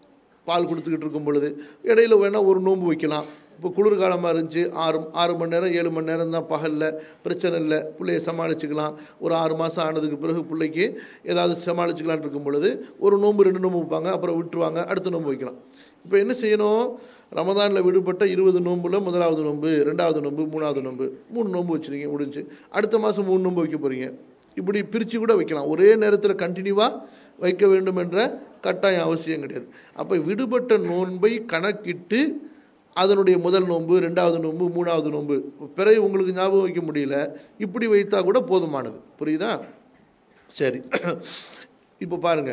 பால் கொடுத்துக்கிட்டு இருக்கும் பொழுது இடையில வேணா ஒரு நோன்பு வைக்கலாம் இப்போ குளிர்காலமாக இருந்துச்சு ஆறு ஆறு மணி நேரம் ஏழு மணி நேரம் தான் பகலில் பிரச்சனை இல்லை பிள்ளைய சமாளிச்சுக்கலாம் ஒரு ஆறு மாதம் ஆனதுக்கு பிறகு பிள்ளைக்கு ஏதாவது சமாளிச்சுக்கலாம்னு இருக்கும் பொழுது ஒரு நோன்பு ரெண்டு நோன்பு வைப்பாங்க அப்புறம் விட்டுருவாங்க அடுத்த நோன்பு வைக்கலாம் இப்போ என்ன செய்யணும் ரமதானில் விடுபட்ட இருபது நோன்புல முதலாவது நோன்பு ரெண்டாவது நோன்பு மூணாவது நோன்பு மூணு நோன்பு வச்சுருக்கீங்க முடிஞ்சு அடுத்த மாதம் மூணு நோன்பு வைக்க போகிறீங்க இப்படி பிரித்து கூட வைக்கலாம் ஒரே நேரத்தில் கண்டினியூவாக வைக்க வேண்டும் என்ற கட்டாயம் அவசியம் கிடையாது அப்போ விடுபட்ட நோன்பை கணக்கிட்டு அதனுடைய முதல் நோன்பு ரெண்டாவது நோன்பு மூணாவது நோன்பு பிறகு உங்களுக்கு ஞாபகம் வைக்க முடியல இப்படி வைத்தா கூட போதுமானது புரியுதா சரி இப்போ பாருங்க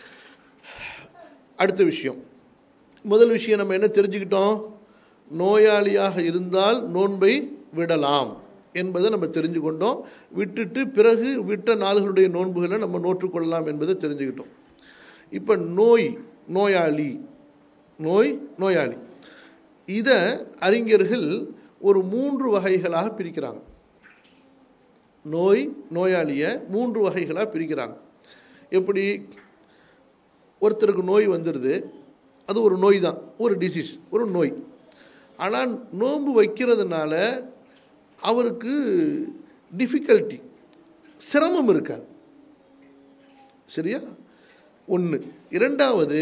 அடுத்த விஷயம் முதல் விஷயம் நம்ம என்ன தெரிஞ்சுக்கிட்டோம் நோயாளியாக இருந்தால் நோன்பை விடலாம் என்பதை நம்ம தெரிஞ்சு கொண்டோம் விட்டுட்டு பிறகு விட்ட நாள்களுடைய நோன்புகளை நம்ம நோற்றுக்கொள்ளலாம் என்பதை தெரிஞ்சுக்கிட்டோம் இப்போ நோய் நோயாளி நோய் நோயாளி இதை அறிஞர்கள் ஒரு மூன்று வகைகளாக பிரிக்கிறாங்க நோய் நோயாளியை மூன்று வகைகளாக பிரிக்கிறாங்க எப்படி ஒருத்தருக்கு நோய் வந்துடுது அது ஒரு நோய் தான் ஒரு டிசீஸ் ஒரு நோய் ஆனால் நோன்பு வைக்கிறதுனால அவருக்கு டிஃபிகல்ட்டி சிரமம் இருக்காது சரியா ஒன்று இரண்டாவது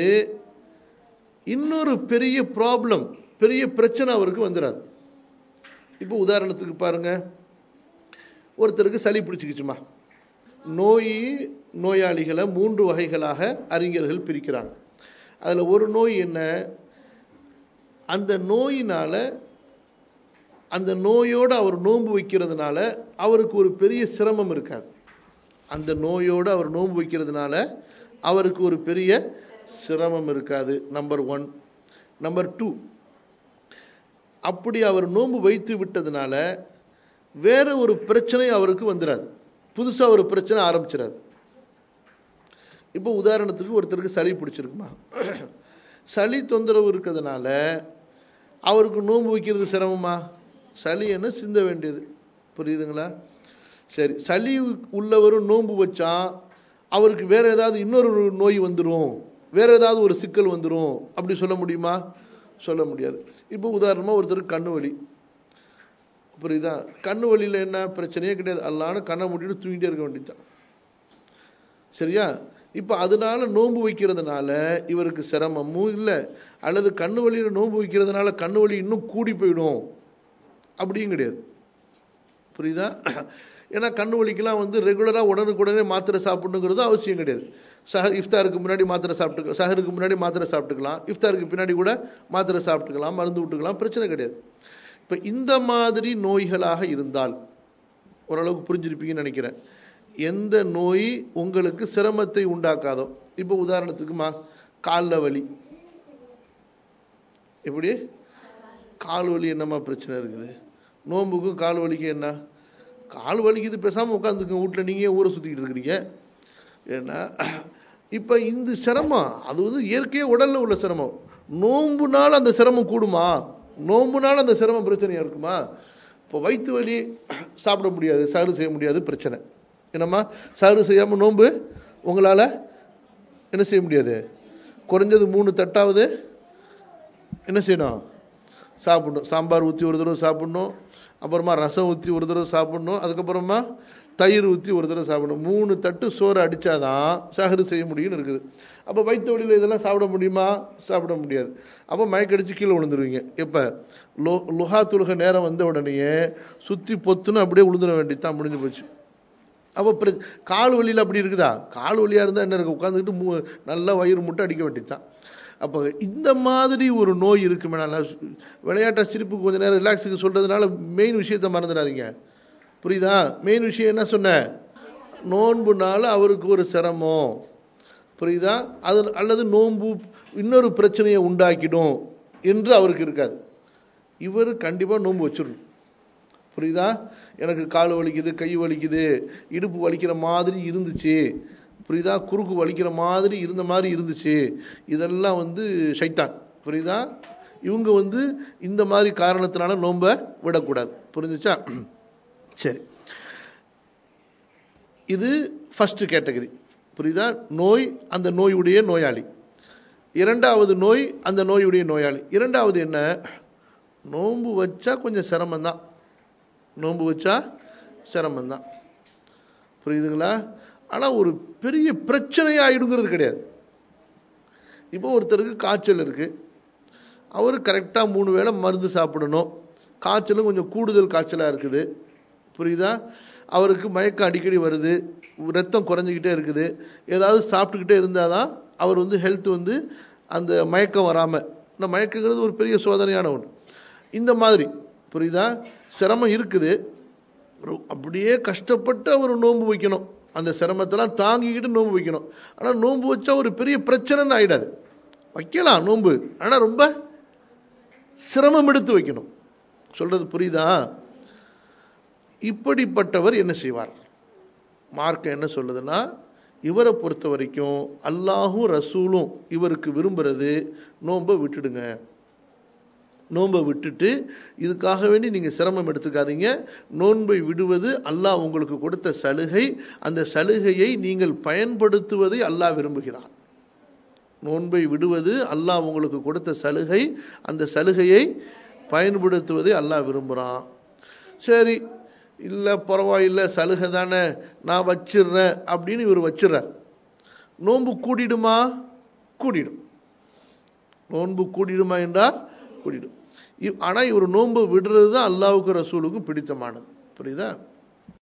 இன்னொரு பெரிய ப்ராப்ளம் பெரிய பிரச்சனை அவருக்கு வந்துடாது இப்போ உதாரணத்துக்கு பாருங்க ஒருத்தருக்கு சளி பிடிச்சிக்கிச்சுமா நோய் நோயாளிகளை மூன்று வகைகளாக அறிஞர்கள் பிரிக்கிறாங்க அதில் ஒரு நோய் என்ன அந்த நோயினால அந்த நோயோடு அவர் நோன்பு வைக்கிறதுனால அவருக்கு ஒரு பெரிய சிரமம் இருக்காது அந்த நோயோடு அவர் நோன்பு வைக்கிறதுனால அவருக்கு ஒரு பெரிய சிரமம் இருக்காது நம்பர் ஒன் நம்பர் டூ அப்படி அவர் நோன்பு வைத்து விட்டதுனால வேற ஒரு பிரச்சனை அவருக்கு வந்துடாது புதுசாக ஒரு பிரச்சனை ஆரம்பிச்சிடாது இப்போ உதாரணத்துக்கு ஒருத்தருக்கு சளி பிடிச்சிருக்குமா சளி தொந்தரவு இருக்கிறதுனால அவருக்கு நோன்பு வைக்கிறது சிரமமா சளி என்ன சிந்த வேண்டியது புரியுதுங்களா சரி சளி உள்ளவரும் நோன்பு வச்சா அவருக்கு வேற ஏதாவது இன்னொரு நோய் வந்துடும் வேற ஏதாவது ஒரு சிக்கல் வந்துடும் அப்படி சொல்ல முடியுமா சொல்ல முடியாது இப்போ உதாரணமாக ஒருத்தருக்கு கண்ணு வலி புரியுதா கண்ணு வலியில் என்ன பிரச்சனையே கிடையாது அல்லான்னு கண்ணை மூட்டிட்டு தூங்கிட்டே இருக்க வேண்டியதுதான் சரியா இப்போ அதனால நோன்பு வைக்கிறதுனால இவருக்கு சிரமமும் இல்லை அல்லது கண்ணு வலியில் நோன்பு வைக்கிறதுனால கண்ணு வலி இன்னும் கூடி போயிடும் அப்படியும் கிடையாது புரியுதா ஏன்னா கண்ணு வலிக்கெல்லாம் வந்து ரெகுலராக உடனுக்குடனே மாத்திரை சாப்பிடணுங்கிறது அவசியம் கிடையாது சஹர் இஃப்தாருக்கு முன்னாடி மாத்திரை சாப்பிட்டு சஹருக்கு முன்னாடி மாத்திரை சாப்பிட்டுக்கலாம் இஃப்தாருக்கு பின்னாடி கூட மாத்திரை சாப்பிட்டுக்கலாம் மருந்து விட்டுக்கலாம் பிரச்சனை கிடையாது இப்போ இந்த மாதிரி நோய்களாக இருந்தால் ஓரளவுக்கு புரிஞ்சிருப்பீங்கன்னு நினைக்கிறேன் எந்த நோய் உங்களுக்கு சிரமத்தை உண்டாக்காதோ இப்போ உதாரணத்துக்குமா காலில் வலி எப்படி கால் வலி என்னம்மா பிரச்சனை இருக்குது நோம்புக்கும் கால் வலிக்கும் என்ன கால் வலிக்குது பேசாமல் உட்காந்துங்க வீட்டில் நீங்கள் ஊரை சுற்றிக்கிட்டு இருக்கிறீங்க ஏன்னா இப்போ இந்த சிரமம் அது வந்து இயற்கையாக உடலில் உள்ள சிரமம் நோம்புனால அந்த சிரமம் கூடுமா நோம்புனால அந்த சிரமம் பிரச்சனையாக இருக்குமா இப்போ வயிற்று வலி சாப்பிட முடியாது சரு செய்ய முடியாது பிரச்சனை என்னம்மா சரு செய்யாமல் நோன்பு உங்களால் என்ன செய்ய முடியாது குறைஞ்சது மூணு தட்டாவது என்ன செய்யணும் சாப்பிடணும் சாம்பார் ஊற்றி ஒரு தடவை சாப்பிடணும் அப்புறமா ரசம் ஊற்றி ஒரு தடவை சாப்பிடணும் அதுக்கப்புறமா தயிர் ஊற்றி ஒரு தடவை சாப்பிடணும் மூணு தட்டு சோறு அடித்தாதான் சஹரு செய்ய முடியும்னு இருக்குது அப்போ வயிற்று வழியில் இதெல்லாம் சாப்பிட முடியுமா சாப்பிட முடியாது அப்போ மயக்கடிச்சு கீழே விழுந்துருவீங்க எப்போ லோ லுஹா துலுக நேரம் வந்த உடனேயே சுற்றி பொத்துன்னு அப்படியே விழுந்துட வேண்டியது முடிஞ்சு போச்சு அப்போ பிர கால் வலியில் அப்படி இருக்குதா கால் வலியாக இருந்தால் என்ன இருக்கு உட்காந்துக்கிட்டு மூ நல்லா வயிறு முட்டை அடிக்க வேண்டியதுதான் அப்போ இந்த மாதிரி ஒரு நோய் இருக்குமே நல்லா விளையாட்டை சிரிப்பு கொஞ்ச நேரம் ரிலாக்ஸுக்கு சொல்கிறதுனால மெயின் விஷயத்த மறந்துடாதீங்க புரியுதா மெயின் விஷயம் என்ன சொன்னேன் நோன்புனால அவருக்கு ஒரு சிரமம் புரியுதா அது அல்லது நோன்பு இன்னொரு பிரச்சனையை உண்டாக்கிடும் என்று அவருக்கு இருக்காது இவர் கண்டிப்பாக நோன்பு வச்சிடணும் புரியுதா எனக்கு கால் வலிக்குது கை வலிக்குது இடுப்பு வலிக்கிற மாதிரி இருந்துச்சு புரியுதா குறுக்கு வலிக்கிற மாதிரி இருந்த மாதிரி இருந்துச்சு இதெல்லாம் வந்து ஷைத்தான் புரியுதா இவங்க வந்து இந்த மாதிரி காரணத்தினால நோம்ப விடக்கூடாது புரிஞ்சுச்சா சரி இது ஃபர்ஸ்ட் கேட்டகரி புரியுதா நோய் அந்த நோயுடைய நோயாளி இரண்டாவது நோய் அந்த நோயுடைய நோயாளி இரண்டாவது என்ன நோன்பு வச்சா கொஞ்சம் சிரமம்தான் நோன்பு வச்சா சிரமம்தான் புரியுதுங்களா ஆனால் ஒரு பெரிய பிரச்சனையாயிடுங்கிறது கிடையாது இப்போ ஒருத்தருக்கு காய்ச்சல் இருக்கு அவர் கரெக்டாக மூணு வேளை மருந்து சாப்பிடணும் காய்ச்சலும் கொஞ்சம் கூடுதல் காய்ச்சலாக இருக்குது புரியுதா அவருக்கு மயக்கம் அடிக்கடி வருது ரத்தம் குறைஞ்சிக்கிட்டே இருக்குது ஏதாவது சாப்பிட்டுக்கிட்டே இருந்தால் தான் அவர் வந்து ஹெல்த் வந்து அந்த மயக்கம் வராமல் இந்த மயக்கங்கிறது ஒரு பெரிய சோதனையான ஒன்று இந்த மாதிரி புரியுதா சிரமம் இருக்குது ஒரு- அப்படியே கஷ்டப்பட்டு அவர் நோன்பு வைக்கணும் அந்த சிரமத்தெல்லாம் தாங்கிக்கிட்டு நோன்பு வைக்கணும் ஆனால் நோன்பு வச்சா ஒரு பெரிய பிரச்சனைன்னு ஆயிடாது வைக்கலாம் நோன்பு ஆனால் ரொம்ப சிரமம் எடுத்து வைக்கணும் சொல்றது புரியுதா இப்படிப்பட்டவர் என்ன செய்வார் மார்க்கம் என்ன சொல்லுதுன்னா இவரை பொறுத்த வரைக்கும் அல்லாஹும் ரசூலும் இவருக்கு விரும்புறது நோன்பை விட்டுடுங்க நோன்பை விட்டுட்டு இதுக்காக வேண்டி நீங்க சிரமம் எடுத்துக்காதீங்க நோன்பை விடுவது அல்லாஹ் உங்களுக்கு கொடுத்த சலுகை அந்த சலுகையை நீங்கள் பயன்படுத்துவதை அல்லாஹ் விரும்புகிறான் நோன்பை விடுவது அல்லாஹ் உங்களுக்கு கொடுத்த சலுகை அந்த சலுகையை பயன்படுத்துவதை அல்லாஹ் விரும்புகிறான் சரி இல்லை பரவாயில்லை சலுகை தானே நான் வச்சிடுறேன் அப்படின்னு இவர் வச்சிடுறார் நோன்பு கூடிடுமா கூடிடும் நோன்பு கூடிடுமா என்றால் கூடிடும் இவ்- ஆனா இவர் நோன்பு விடுறது தான் அல்லாவுக்கும் ரசூலுக்கும் பிடித்தமானது புரியுதா